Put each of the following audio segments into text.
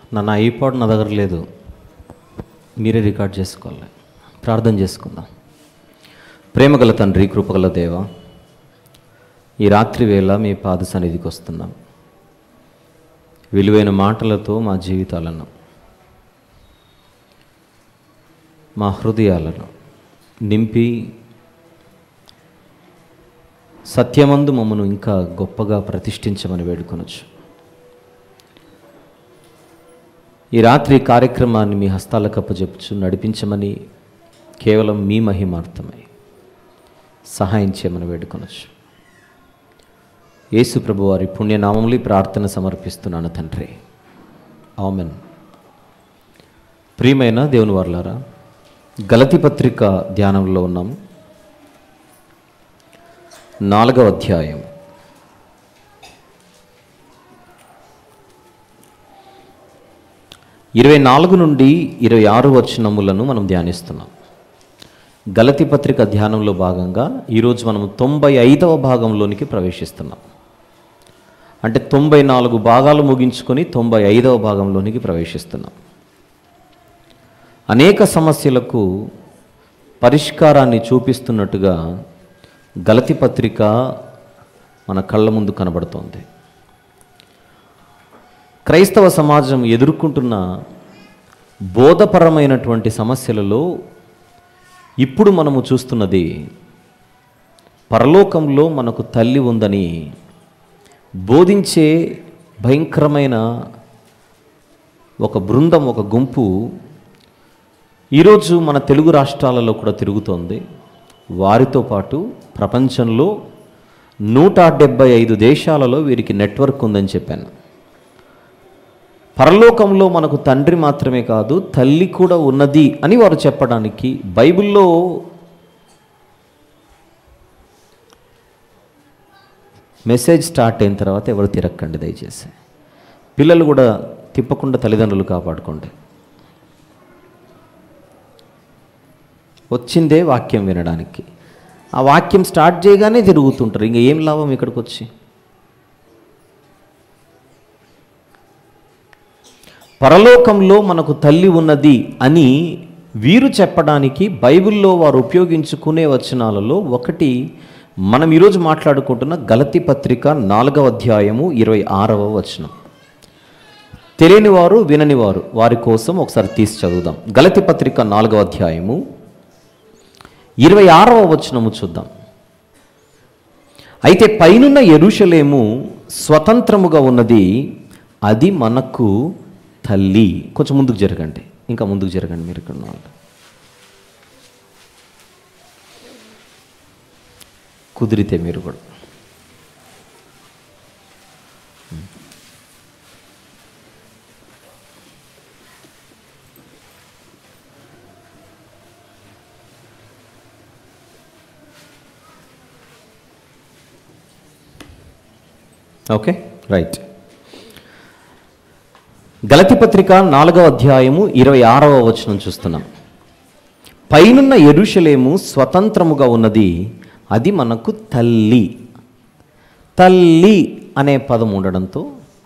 నన్ను ఐపాడ్ నా దగ్గర లేదు మీరే రికార్డ్ చేసుకోవాలి ప్రార్థన చేసుకుందాం ప్రేమగల తండ్రి కృపగల దేవ ఈ రాత్రి వేళ మీ పాద సన్నిధికి వస్తున్నాం విలువైన మాటలతో మా జీవితాలను మా హృదయాలను నింపి సత్యమందు మమ్మను ఇంకా గొప్పగా ప్రతిష్ఠించమని వేడుకొనొచ్చు ఈ రాత్రి కార్యక్రమాన్ని మీ హస్తాలకు అప్పచెప్పుచు నడిపించమని కేవలం మీ మహిమార్థమై సహాయం చేయమని వేడుకొనొచ్చు యేసు ప్రభు వారి పుణ్యనామంలో ఈ ప్రార్థన సమర్పిస్తున్నాను తండ్రి ఆమెన్ ప్రియమైన దేవుని వర్లారా గలతి పత్రిక ధ్యానంలో ఉన్నాము నాలుగవ అధ్యాయం ఇరవై నాలుగు నుండి ఇరవై ఆరు వచనములను మనం ధ్యానిస్తున్నాం గలతి పత్రిక ధ్యానంలో భాగంగా ఈరోజు మనం తొంభై ఐదవ భాగంలోనికి ప్రవేశిస్తున్నాం అంటే తొంభై నాలుగు భాగాలు ముగించుకొని తొంభై ఐదవ భాగంలోనికి ప్రవేశిస్తున్నాం అనేక సమస్యలకు పరిష్కారాన్ని చూపిస్తున్నట్టుగా గలతి పత్రిక మన కళ్ళ ముందు కనబడుతోంది క్రైస్తవ సమాజం ఎదుర్కొంటున్న బోధపరమైనటువంటి సమస్యలలో ఇప్పుడు మనము చూస్తున్నది పరలోకంలో మనకు తల్లి ఉందని బోధించే భయంకరమైన ఒక బృందం ఒక గుంపు ఈరోజు మన తెలుగు రాష్ట్రాలలో కూడా తిరుగుతోంది వారితో పాటు ప్రపంచంలో నూట డెబ్బై ఐదు దేశాలలో వీరికి నెట్వర్క్ ఉందని చెప్పాను పరలోకంలో మనకు తండ్రి మాత్రమే కాదు తల్లి కూడా ఉన్నది అని వారు చెప్పడానికి బైబిల్లో మెసేజ్ స్టార్ట్ అయిన తర్వాత ఎవరు తిరక్కండి దయచేసి పిల్లలు కూడా తిప్పకుండా తల్లిదండ్రులు కాపాడుకోండి వచ్చిందే వాక్యం వినడానికి ఆ వాక్యం స్టార్ట్ చేయగానే తిరుగుతుంటారు ఇంకా ఏం లాభం ఇక్కడికి వచ్చి పరలోకంలో మనకు తల్లి ఉన్నది అని వీరు చెప్పడానికి బైబిల్లో వారు ఉపయోగించుకునే వచనాలలో ఒకటి మనం ఈరోజు మాట్లాడుకుంటున్న గలతి పత్రిక నాలుగవ అధ్యాయము ఇరవై ఆరవ వచనం తెలియని వారు వినని వారు వారి కోసం ఒకసారి తీసి చదువుదాం గలతి పత్రిక నాలుగవ అధ్యాయము ఇరవై ఆరవ వచనము చూద్దాం అయితే పైనున్న ఎరుషలేము స్వతంత్రముగా ఉన్నది అది మనకు తల్లి కొంచెం ముందుకు జరగండి ఇంకా ముందుకు జరగండి మీరు ఇక్కడ ఉన్న వాళ్ళు కుదిరితే మీరు కూడా ఓకే రైట్ గలతి పత్రిక నాలుగవ అధ్యాయము ఇరవై ఆరవ వచనం చూస్తున్నాం పైనున్న ఎరుషలేము స్వతంత్రముగా ఉన్నది అది మనకు తల్లి తల్లి అనే పదం ఉండడంతో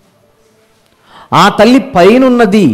ఆ తల్లి పైనున్నది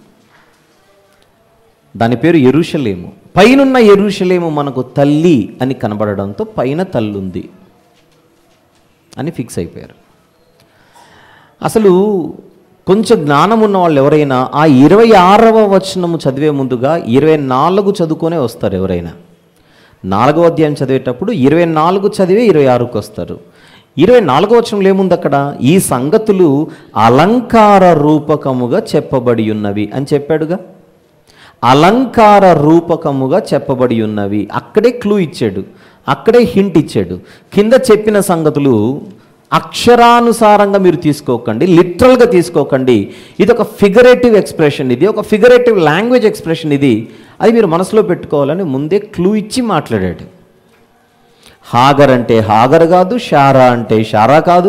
దాని పేరు ఎరుషలేము పైనున్న ఎరుషలేము మనకు తల్లి అని కనబడడంతో పైన తల్లుంది అని ఫిక్స్ అయిపోయారు అసలు కొంచెం జ్ఞానం ఉన్న వాళ్ళు ఎవరైనా ఆ ఇరవై ఆరవ వచనము చదివే ముందుగా ఇరవై నాలుగు చదువుకొనే వస్తారు ఎవరైనా నాలుగవ అధ్యాయం చదివేటప్పుడు ఇరవై నాలుగు చదివే ఇరవై ఆరుకు వస్తారు ఇరవై నాలుగవ వచనంలో ఏముంది అక్కడ ఈ సంగతులు అలంకార రూపకముగా చెప్పబడి ఉన్నవి అని చెప్పాడుగా అలంకార రూపకముగా చెప్పబడి ఉన్నవి అక్కడే క్లూ ఇచ్చాడు అక్కడే హింట్ ఇచ్చాడు కింద చెప్పిన సంగతులు అక్షరానుసారంగా మీరు తీసుకోకండి లిటరల్గా తీసుకోకండి ఇది ఒక ఫిగరేటివ్ ఎక్స్ప్రెషన్ ఇది ఒక ఫిగరేటివ్ లాంగ్వేజ్ ఎక్స్ప్రెషన్ ఇది అది మీరు మనసులో పెట్టుకోవాలని ముందే క్లూ ఇచ్చి మాట్లాడాడు హాగర్ అంటే హాగర్ కాదు షారా అంటే షారా కాదు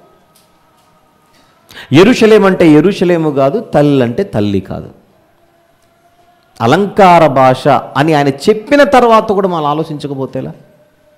ఎరుషలేం అంటే ఎరుషలేము కాదు తల్లి అంటే తల్లి కాదు అలంకార భాష అని ఆయన చెప్పిన తర్వాత కూడా మనం ఆలోచించకపోతేలా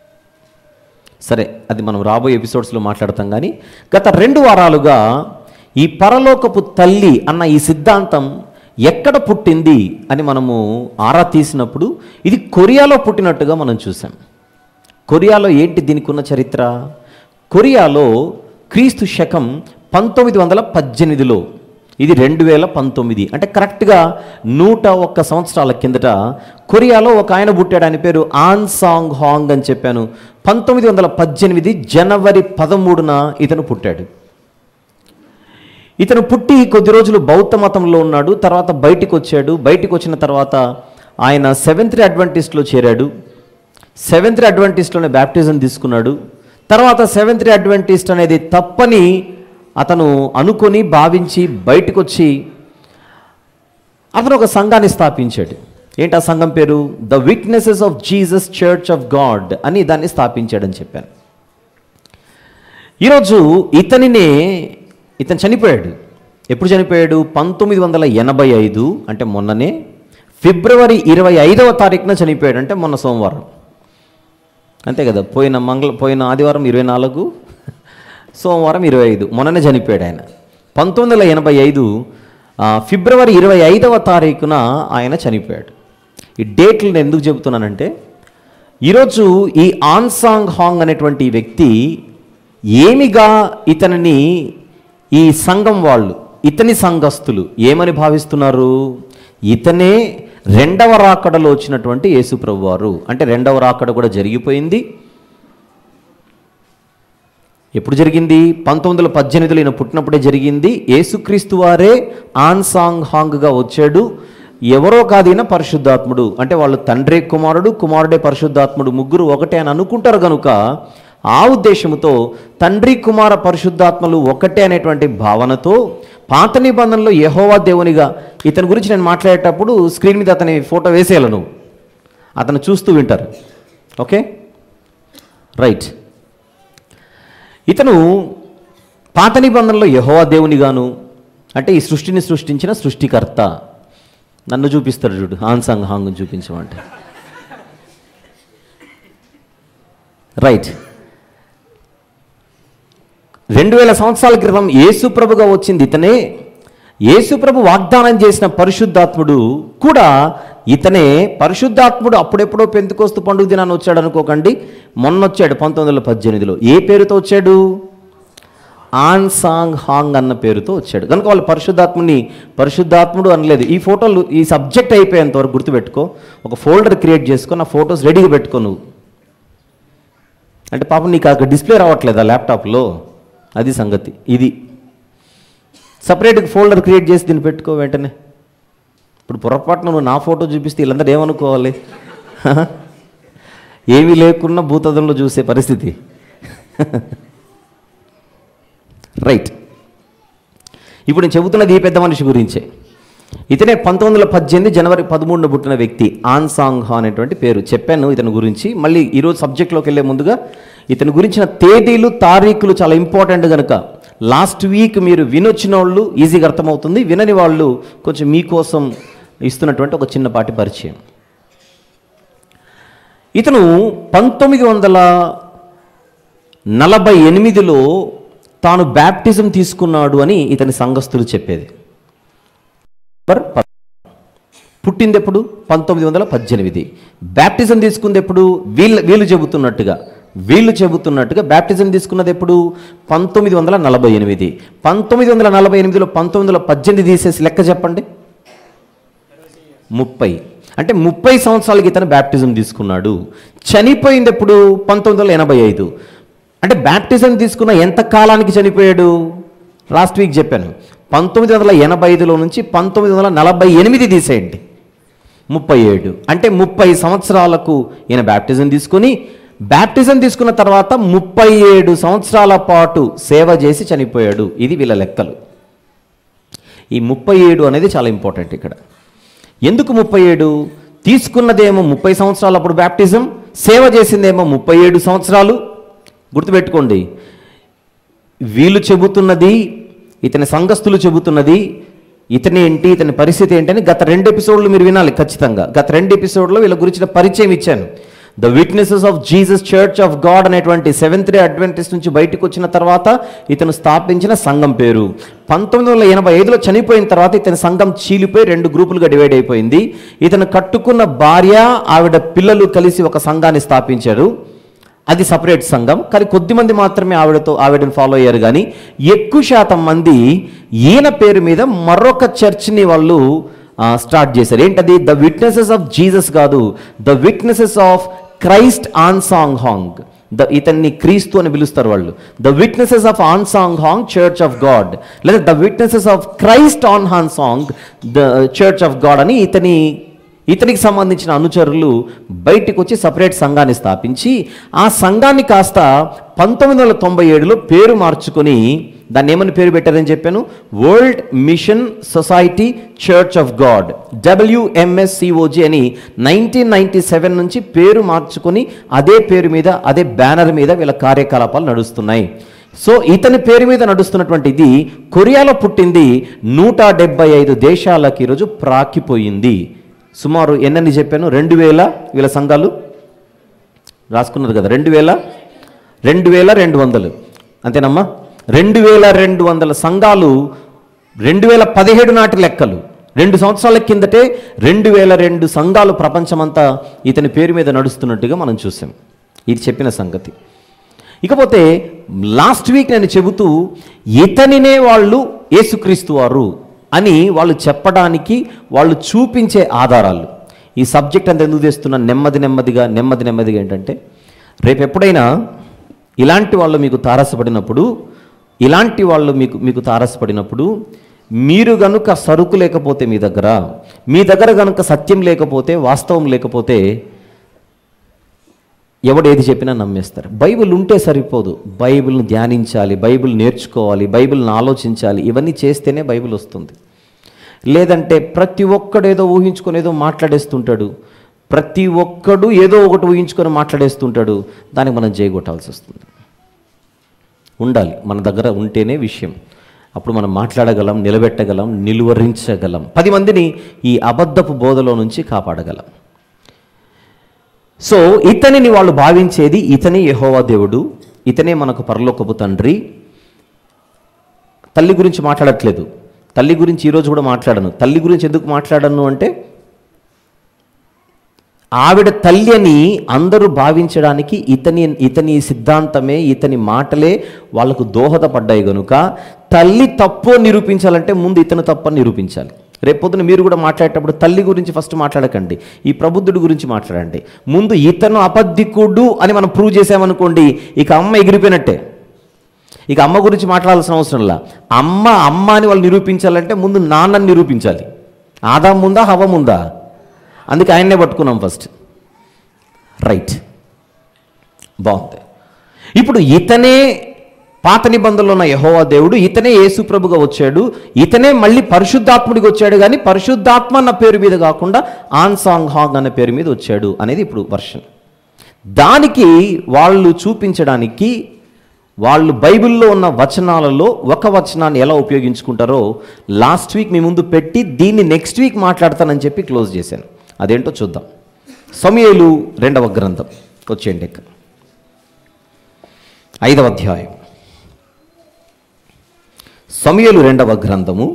సరే అది మనం రాబోయే ఎపిసోడ్స్లో మాట్లాడతాం కానీ గత రెండు వారాలుగా ఈ పరలోకపు తల్లి అన్న ఈ సిద్ధాంతం ఎక్కడ పుట్టింది అని మనము ఆరా తీసినప్పుడు ఇది కొరియాలో పుట్టినట్టుగా మనం చూసాం కొరియాలో ఏంటి దీనికి ఉన్న చరిత్ర కొరియాలో క్రీస్తు శకం పంతొమ్మిది వందల పద్దెనిమిదిలో ఇది రెండు వేల పంతొమ్మిది అంటే కరెక్ట్గా నూట ఒక్క సంవత్సరాల కిందట కొరియాలో ఒక ఆయన పుట్టాడు ఆయన పేరు ఆన్ సాంగ్ హాంగ్ అని చెప్పాను పంతొమ్మిది వందల పద్దెనిమిది జనవరి పదమూడున ఇతను పుట్టాడు ఇతను పుట్టి కొద్ది రోజులు బౌద్ధ మతంలో ఉన్నాడు తర్వాత బయటికి వచ్చాడు బయటికి వచ్చిన తర్వాత ఆయన సెవెంత్ అడ్వెంటిస్ట్లో చేరాడు సెవెంత్ అడ్వెంటిస్ట్లోనే బ్యాప్టిజం తీసుకున్నాడు తర్వాత సెవెంత్ అడ్వెంటిస్ట్ అనేది తప్పని అతను అనుకొని భావించి బయటకు వచ్చి అతను ఒక సంఘాన్ని స్థాపించాడు ఏంటి ఆ సంఘం పేరు the witnesses of Jesus church of God అని దాన్ని స్థాపించాడని చెప్పాను ఈరోజు ఇతనినే ఇతను చనిపోయాడు ఎప్పుడు చనిపోయాడు పంతొమ్మిది వందల ఎనభై ఐదు అంటే మొన్ననే ఫిబ్రవరి ఇరవై ఐదవ తారీఖున చనిపోయాడు అంటే మొన్న సోమవారం అంతే కదా పోయిన మంగళ పోయిన ఆదివారం ఇరవై నాలుగు సోమవారం ఇరవై ఐదు మొన్ననే చనిపోయాడు ఆయన పంతొమ్మిది వందల ఎనభై ఐదు ఆ, ఫిబ్రవరి ఇరవై ఐదవ తారీఖున ఆయన చనిపోయాడు ఈ డేట్లు నేను ఎందుకు చెబుతున్నానంటే ఈరోజు ఈ ఆన్సాంగ్ హాంగ్ అనేటువంటి ఈ వ్యక్తి ఏమిగా ఇతనిని ఈ సంఘం వాళ్ళు ఇతని సంఘస్థులు ఏమని భావిస్తున్నారు ఇతనే రెండవ రాకడలో వచ్చినటువంటి యేసుప్రభు వారు అంటే రెండవ రాకడ కూడా జరిగిపోయింది ఎప్పుడు జరిగింది పంతొమ్మిది వందల పద్దెనిమిదిలో ఈయన పుట్టినప్పుడే జరిగింది యేసుక్రీస్తు వారే ఆన్ సాంగ్ హాంగ్గా వచ్చాడు ఎవరో కాదైనా పరిశుద్ధాత్ముడు అంటే వాళ్ళు తండ్రే కుమారుడు కుమారుడే పరిశుద్ధాత్ముడు ముగ్గురు ఒకటే అని అనుకుంటారు కనుక ఆ ఉద్దేశంతో తండ్రి కుమార పరిశుద్ధాత్మలు ఒకటే అనేటువంటి భావనతో పాత నిబంధనలో యహోవా దేవునిగా ఇతని గురించి నేను మాట్లాడేటప్పుడు స్క్రీన్ మీద అతని ఫోటో వేసేయాలి నువ్వు అతను చూస్తూ వింటారు ఓకే రైట్ ఇతను పాత నిబంధనలో యహోవా దేవునిగాను అంటే ఈ సృష్టిని సృష్టించిన సృష్టికర్త నన్ను చూపిస్తాడు చూడు హాన్సాంగ్ హాంగ్ చూపించమంటే రైట్ రెండు వేల సంవత్సరాల క్రితం యేసుప్రభుగా వచ్చింది ఇతనే యేసుప్రభు వాగ్దానం చేసిన పరిశుద్ధాత్ముడు కూడా ఇతనే పరిశుద్ధాత్ముడు అప్పుడెప్పుడో పెంతుకోస్తు పండుగ దినాన్ని వచ్చాడు అనుకోకండి మొన్న వచ్చాడు పంతొమ్మిది వందల పద్దెనిమిదిలో ఏ పేరుతో వచ్చాడు ఆన్ సాంగ్ హాంగ్ అన్న పేరుతో వచ్చాడు కనుక వాళ్ళు పరిశుద్ధాత్ముని పరిశుద్ధాత్ముడు అనలేదు ఈ ఫోటోలు ఈ సబ్జెక్ట్ అయిపోయేంత వరకు గుర్తుపెట్టుకో ఒక ఫోల్డర్ క్రియేట్ చేసుకో నా ఫొటోస్ రెడీగా పెట్టుకో నువ్వు అంటే పాపం నీకు అక్కడ డిస్ప్లే రావట్లేదా ల్యాప్టాప్లో అది సంగతి ఇది సపరేట్గా ఫోల్డర్ క్రియేట్ చేసి దీన్ని పెట్టుకో వెంటనే ఇప్పుడు పొరపాటున నువ్వు నా ఫోటో చూపిస్తే వీళ్ళందరూ ఏమనుకోవాలి ఏమీ లేకున్నా భూతదంలో చూసే పరిస్థితి రైట్ ఇప్పుడు నేను చెబుతున్నది ఈ పెద్ద మనిషి గురించే ఇతనే పంతొమ్మిది వందల పద్దెనిమిది జనవరి పదమూడున పుట్టిన వ్యక్తి ఆన్ సాంగ్ హా అనేటువంటి పేరు చెప్పాను ఇతని గురించి మళ్ళీ ఈరోజు సబ్జెక్ట్లోకి వెళ్ళే ముందుగా ఇతని గురించిన తేదీలు తారీఖులు చాలా ఇంపార్టెంట్ కనుక లాస్ట్ వీక్ మీరు వినొచ్చిన వాళ్ళు ఈజీగా అర్థమవుతుంది వినని వాళ్ళు కొంచెం మీకోసం ఇస్తున్నటువంటి ఒక చిన్నపాటి పరిచయం ఇతను పంతొమ్మిది వందల నలభై ఎనిమిదిలో తాను బ్యాప్టిజం తీసుకున్నాడు అని ఇతని సంఘస్థులు చెప్పేది నవంబర్ ప- పుట్టింది ఎప్పుడు పంతొమ్మిది వందల పద్దెనిమిది బ్యాప్టిజం తీసుకుంది ఎప్పుడు వీళ్ళు వీళ్ళు చెబుతున్నట్టుగా వీళ్ళు చెబుతున్నట్టుగా బ్యాప్టిజం తీసుకున్నది ఎప్పుడు పంతొమ్మిది వందల నలభై ఎనిమిది పంతొమ్మిది వందల నలభై ఎనిమిదిలో పంతొమ్మిది వందల పద్దెనిమిది తీసేసి లెక్క చెప్పండి ముప్పై అంటే ముప్పై సంవత్సరాలకి ఇతను బ్యాప్టిజం తీసుకున్నాడు చనిపోయింది ఎప్పుడు పంతొమ్మిది వందల ఎనభై ఐదు అంటే బ్యాప్టిజం తీసుకున్న ఎంత కాలానికి చనిపోయాడు లాస్ట్ వీక్ చెప్పాను పంతొమ్మిది వందల ఎనభై ఐదులో నుంచి పంతొమ్మిది వందల నలభై ఎనిమిది తీసేయండి ముప్పై ఏడు అంటే ముప్పై సంవత్సరాలకు ఈయన బ్యాప్టిజం తీసుకుని బ్యాప్టిజం తీసుకున్న తర్వాత ముప్పై ఏడు సంవత్సరాల పాటు సేవ చేసి చనిపోయాడు ఇది వీళ్ళ లెక్కలు ఈ ముప్పై ఏడు అనేది చాలా ఇంపార్టెంట్ ఇక్కడ ఎందుకు ముప్పై ఏడు తీసుకున్నదేమో ముప్పై సంవత్సరాలు అప్పుడు బ్యాప్టిజం సేవ చేసిందేమో ముప్పై ఏడు సంవత్సరాలు గుర్తుపెట్టుకోండి వీళ్ళు చెబుతున్నది ఇతని సంఘస్థులు చెబుతున్నది ఇతని ఏంటి ఇతని పరిస్థితి ఏంటని గత రెండు ఎపిసోడ్లు మీరు వినాలి ఖచ్చితంగా గత రెండు ఎపిసోడ్లో వీళ్ళ గురించిన పరిచయం ఇచ్చాను the witnesses of Jesus church of God అనేటువంటి సెవెంత్ డే అడ్వెంటిస్ట్ నుంచి బయటకు వచ్చిన తర్వాత ఇతను స్థాపించిన సంఘం పేరు పంతొమ్మిది వందల ఎనభై ఐదులో చనిపోయిన తర్వాత ఇతని సంఘం చీలిపోయి రెండు గ్రూపులుగా డివైడ్ అయిపోయింది ఇతను కట్టుకున్న భార్య ఆవిడ పిల్లలు కలిసి ఒక సంఘాన్ని స్థాపించారు అది సపరేట్ సంఘం కానీ కొద్ది మంది మాత్రమే ఆవిడతో ఆవిడని ఫాలో అయ్యారు కానీ ఎక్కువ శాతం మంది ఈయన పేరు మీద మరొక చర్చ్ని వాళ్ళు ఆ, స్టార్ట్ చేశారు ఏంటది ద విట్నెసెస్ ఆఫ్ జీసస్ కాదు the witnesses of Christ Ahn Sahng Hong the ఇతన్ని క్రీస్తు అని పిలుస్తారు వాళ్ళు the witnesses of Ahn Sahng Hong church of God లేదా the witnesses of Christ Ahn Hong Sahng the church of God అని ఇతని ఇతనికి సంబంధించిన అనుచరులు బయటికి వచ్చి సపరేట్ సంఘాన్ని స్థాపించి ఆ సంఘాన్ని కాస్త పంతొమ్మిది వందల తొంభై ఏడులో పేరు మార్చుకొని దాన్ని ఏమని పేరు పెట్టారని చెప్పాను world mission society church of God WMSCOG అని నైన్టీన్ నైన్టీ సెవెన్ నుంచి పేరు మార్చుకొని అదే పేరు మీద అదే బ్యానర్ మీద వీళ్ళ కార్యకలాపాలు నడుస్తున్నాయి సో ఇతని పేరు మీద నడుస్తున్నటువంటి ఇది కొరియాలో పుట్టింది నూట డెబ్బై ఐదు దేశాలకు ఈరోజు ప్రాకిపోయింది సుమారు ఎన్నని చెప్పాను రెండు వేల వీళ్ళ సంఘాలు రాసుకున్నారు కదా రెండు వేల రెండు వేల రెండు వందలు అంతేనమ్మా రెండు వేల రెండు వందల సంఘాలు రెండు వేల పదిహేడు నాటి లెక్కలు రెండు సంవత్సరాల కిందటే రెండు వేల రెండు సంఘాలు ప్రపంచమంతా ఇతని పేరు మీద నడుస్తున్నట్టుగా మనం చూసాం ఇది చెప్పిన సంగతి ఇకపోతే లాస్ట్ వీక్ నేను చెబుతూ ఇతనినే వాళ్ళు యేసుక్రీస్తు వారు అని వాళ్ళు చెప్పడానికి వాళ్ళు చూపించే ఆధారాలు ఈ సబ్జెక్ట్ అంత ఎందుకు తెస్తున్నా నెమ్మది నెమ్మదిగా నెమ్మది నెమ్మదిగా ఏంటంటే రేపు ఎప్పుడైనా ఇలాంటి వాళ్ళు మీకు తారసపడినప్పుడు ఇలాంటి వాళ్ళు మీకు మీకు తారసపడినప్పుడు మీరు గనుక సరుకు లేకపోతే మీ దగ్గర మీ దగ్గర గనుక సత్యం లేకపోతే వాస్తవం లేకపోతే ఎవడు ఏది చెప్పినా నమ్మేస్తారు బైబిల్ ఉంటే సరిపోదు బైబిల్ని ధ్యానించాలి బైబిల్ నేర్చుకోవాలి బైబిల్ని ఆలోచించాలి ఇవన్నీ చేస్తేనే బైబిల్ వస్తుంది లేదంటే ప్రతి ఒక్కడు ఏదో ఊహించుకొని ఏదో మాట్లాడేస్తుంటాడు ప్రతి ఒక్కడు ఏదో ఒకటి ఊహించుకొని మాట్లాడేస్తుంటాడు దానికి మనం చేయగొట్టాల్సి వస్తుంది ఉండాలి మన దగ్గర ఉంటేనే విషయం అప్పుడు మనం మాట్లాడగలం నిలబెట్టగలం నిలువరించగలం పది మందిని ఈ అబద్ధపు బోధలో నుంచి కాపాడగలం సో ఇతనిని వాళ్ళు భావించేది ఇతనే యెహోవా దేవుడు ఇతనే మనకు పరలోకపు తండ్రి తల్లి గురించి మాట్లాడట్లేదు తల్లి గురించి ఈరోజు కూడా మాట్లాడను తల్లి గురించి ఎందుకు మాట్లాడను అంటే ఆవిడ తల్లి అని అందరూ భావించడానికి ఇతని ఇతని సిద్ధాంతమే ఇతని మాటలే వాళ్ళకు దోహదపడ్డాయి గనుక తల్లి తప్పు అని నిరూపించాలంటే ముందు ఇతను తప్పు అని నిరూపించాలి రేపొద్దున మీరు కూడా మాట్లాడేటప్పుడు తల్లి గురించి ఫస్ట్ మాట్లాడకండి ఈ ప్రబుద్ధుడి గురించి మాట్లాడండి ముందు ఇతను అబద్ధికుడు అని మనం ప్రూవ్ చేసామనుకోండి ఇక అమ్మ ఎగిరిపోయినట్టే ఇక అమ్మ గురించి మాట్లాడాల్సిన అవసరం లా అమ్మ అమ్మ అని వాళ్ళు నిరూపించాలంటే ముందు నాన్నని నిరూపించాలి ఆదాం ముందా హవ ముందా అందుకే ఆయన్నే పట్టుకున్నాం ఫస్ట్ రైట్ బాగుంది ఇప్పుడు ఇతనే పాత నిబంధనలో ఉన్న యహోవా దేవుడు ఇతనే యేసు ప్రభుగా వచ్చాడు ఇతనే మళ్ళీ పరిశుద్ధాత్ముడికి వచ్చాడు కానీ పరిశుద్ధాత్మ అన్న పేరు మీద కాకుండా ఆన్ సాంగ్ హాంగ్ అన్న పేరు మీద వచ్చాడు అనేది ఇప్పుడు వర్షన్ దానికి వాళ్ళు చూపించడానికి వాళ్ళు బైబిల్లో ఉన్న వచనాలలో ఒక వచనాన్ని ఎలా ఉపయోగించుకుంటారో లాస్ట్ వీక్ మీ ముందు పెట్టి దీన్ని నెక్స్ట్ వీక్ మాట్లాడతానని చెప్పి క్లోజ్ చేశాను అదేంటో చూద్దాం సమయలు రెండవ గ్రంథం వచ్చేయండి ఇక్కడ ఐదవ అధ్యాయం సమయలు రెండవ గ్రంథము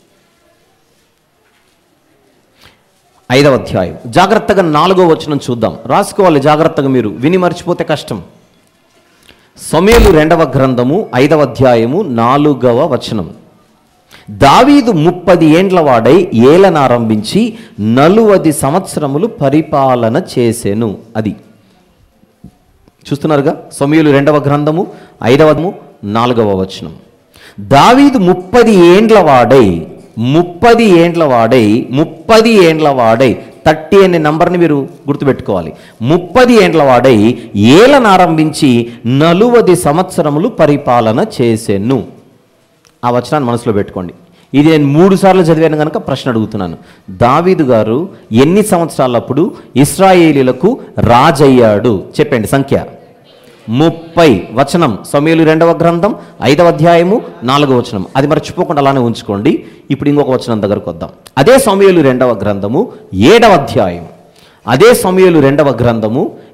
ఐదవ అధ్యాయం జాగ్రత్తగా నాలుగో వచనం చూద్దాం రాసుకోవాలి జాగ్రత్తగా మీరు విని మర్చిపోతే కష్టం సమయలు రెండవ గ్రంథము ఐదవ అధ్యాయము నాలుగవ వచనం దావీదు ముప్పది ఏండ్ల వాడై ఏలనారంభించి నలువది సంవత్సరములు పరిపాలన చేసెను అది చూస్తున్నారుగా సమయలు రెండవ గ్రంథము ఐదవము నాలుగవ వచనం దావీదు ముప్పది ఏండ్ల వాడై ముప్పది ఏండ్ల వాడై ముప్పది ఏండ్ల వాడై థర్టీ అనే నంబర్ని మీరు గుర్తుపెట్టుకోవాలి ముప్పది ఏండ్ల వాడై ఏలనారంభించి నలువది సంవత్సరములు పరిపాలన చేసెను ఆ వచనాన్ని మనసులో పెట్టుకోండి ఇది నేను మూడు సార్లు చదివాను కనుక ప్రశ్న అడుగుతున్నాను దావీదు గారు ఎన్ని సంవత్సరాలప్పుడు ఇస్రాయేలీలకు రాజయ్యాడు చెప్పండి సంఖ్య ముప్పై వచనం సమయలు రెండవ గ్రంథం ఐదవ అధ్యాయము నాలుగవ వచనం అది మర్చిపోకుండా అలానే ఉంచుకోండి ఇప్పుడు ఇంకొక వచనం దగ్గరకు వద్దాం అదే సమయలు రెండవ గ్రంథము ఏడవ అధ్యాయం అదే సమయలు రెండవ గ్రంథము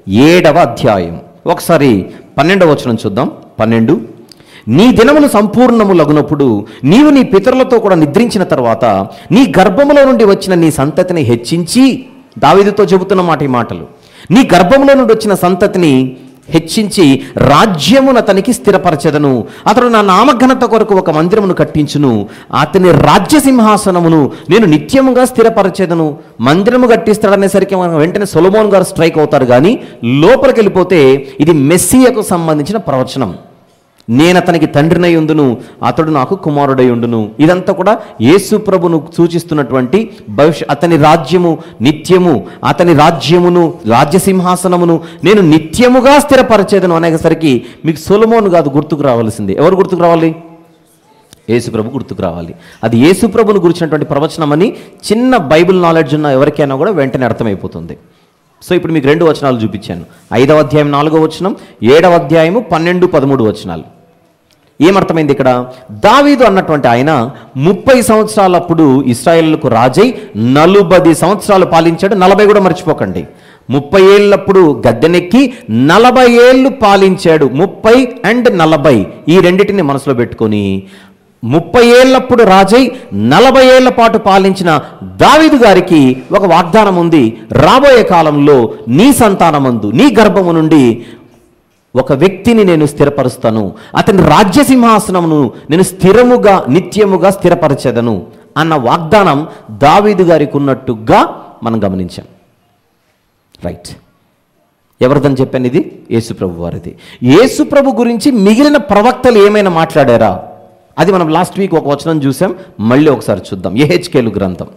ఏడవ అధ్యాయం ఒకసారి పన్నెండవ వచనం చూద్దాం పన్నెండు నీ దినములు సంపూర్ణములగునప్పుడు నీవు నీ పితరులతో కూడా నిద్రించిన తర్వాత నీ గర్భములో నుండి వచ్చిన నీ సంతతిని హెచ్చించి దావీదుతో చెబుతున్న మాట ఈ మాటలు నీ గర్భంలో నుండి వచ్చిన సంతతిని హెచ్చించి రాజ్యమును అతనికి స్థిరపరచెదను అతడు నా నామఘనత కొరకు ఒక మందిరమును కట్టించును అతని రాజ్య సింహాసనమును నేను నిత్యముగా స్థిరపరచెదను మందిరము కట్టిస్తాడనేసరికి మనం వెంటనే సొలమోన్ గారు స్ట్రైక్ అవుతారు కానీ లోపలికి వెళ్ళిపోతే ఇది మెస్సియకు సంబంధించిన ప్రవచనం నేను అతనికి తండ్రినై ఉండును అతడు నాకు కుమారుడై ఉండును ఇదంతా కూడా యేసు ప్రభును సూచిస్తున్నటువంటి భవిష్య అతని రాజ్యము నిత్యము అతని రాజ్యమును రాజ్య సింహాసనమును నేను నిత్యముగా స్థిరపరచేదను అనేసరికి మీకు సొలమోను కాదు గుర్తుకు రావాల్సింది ఎవరు గుర్తుకు రావాలి యేసుప్రభు గుర్తుకు రావాలి అది యేసుప్రభును గురించినటువంటి ప్రవచనమని చిన్న బైబిల్ నాలెడ్జ్ ఉన్న ఎవరికైనా కూడా వెంటనే అర్థమైపోతుంది సో ఇప్పుడు మీకు రెండు వచనాలు చూపించాను ఐదవ అధ్యాయం నాలుగో వచనం ఏడవ అధ్యాయము పన్నెండు పదమూడు వచనాలు ఏమర్థమైంది ఇక్కడ దావీదు అన్నటువంటి ఆయన ముప్పై సంవత్సరాలప్పుడు ఇస్రాయేళ్లకు రాజై నలుబది సంవత్సరాలు పాలించాడు నలభై కూడా మర్చిపోకండి ముప్పై ఏళ్ళప్పుడు గద్దెనెక్కి నలభై ఏళ్ళు పాలించాడు ముప్పై అండ్ నలభై ఈ రెండిటిని మనసులో పెట్టుకొని ముప్పై ఏళ్ళప్పుడు రాజై నలభై ఏళ్ల పాటు పాలించిన దావీదు గారికి ఒక వాగ్దానం ఉంది రాబోయే కాలంలో నీ సంతానమందు నీ గర్భము నుండి ఒక వ్యక్తిని నేను స్థిరపరుస్తాను అతని రాజ్య సింహాసనమును నేను స్థిరముగా నిత్యముగా స్థిరపరచెదను అన్న వాగ్దానం దావీదు గారికి ఉన్నట్టుగా మనం గమనించాం రైట్ ఎవరిదని చెప్పాను ఇది యేసుప్రభు వారిది యేసుప్రభు గురించి మిగిలిన ప్రవక్తలు ఏమైనా మాట్లాడారా అది మనం లాస్ట్ వీక్ ఒక వచనం చూసాం మళ్ళీ ఒకసారి చూద్దాం ఏహెచ్కేలు గ్రంథం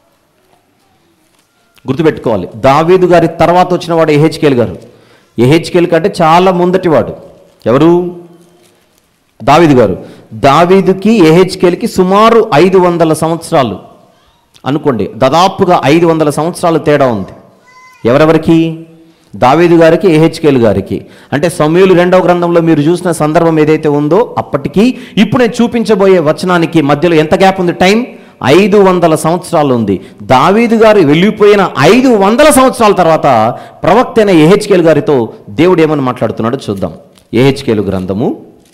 గుర్తుపెట్టుకోవాలి దావీదు గారి తర్వాత వచ్చిన వాడు ఏహెచ్కేల్ గారు ఏహెచ్కేల్ కంటే చాలా ముందటివాడు ఎవరు దావీదు గారు దావీదుకి ఏహెచ్కేల్కి సుమారు ఐదు వందల సంవత్సరాలు అనుకోండి దాదాపుగా ఐదు వందల సంవత్సరాలు తేడా ఉంది ఎవరెవరికి దావీదు గారికి ఏహెచ్కేల్ గారికి అంటే సమూలు రెండవ గ్రంథంలో మీరు చూసిన సందర్భం ఏదైతే ఉందో అప్పటికి ఇప్పుడు నేను చూపించబోయే వచనానికి మధ్యలో ఎంత గ్యాప్ ఉంది టైం ఐదు వందల సంవత్సరాలు ఉంది దావీదు గారు వెళ్ళిపోయిన ఐదు వందల సంవత్సరాల తర్వాత ప్రవక్త అయిన ఏహెచ్కేల్ గారితో దేవుడు ఏమని మాట్లాడుతున్నాడో చూద్దాం ఏహెచ్కేలు గ్రంథము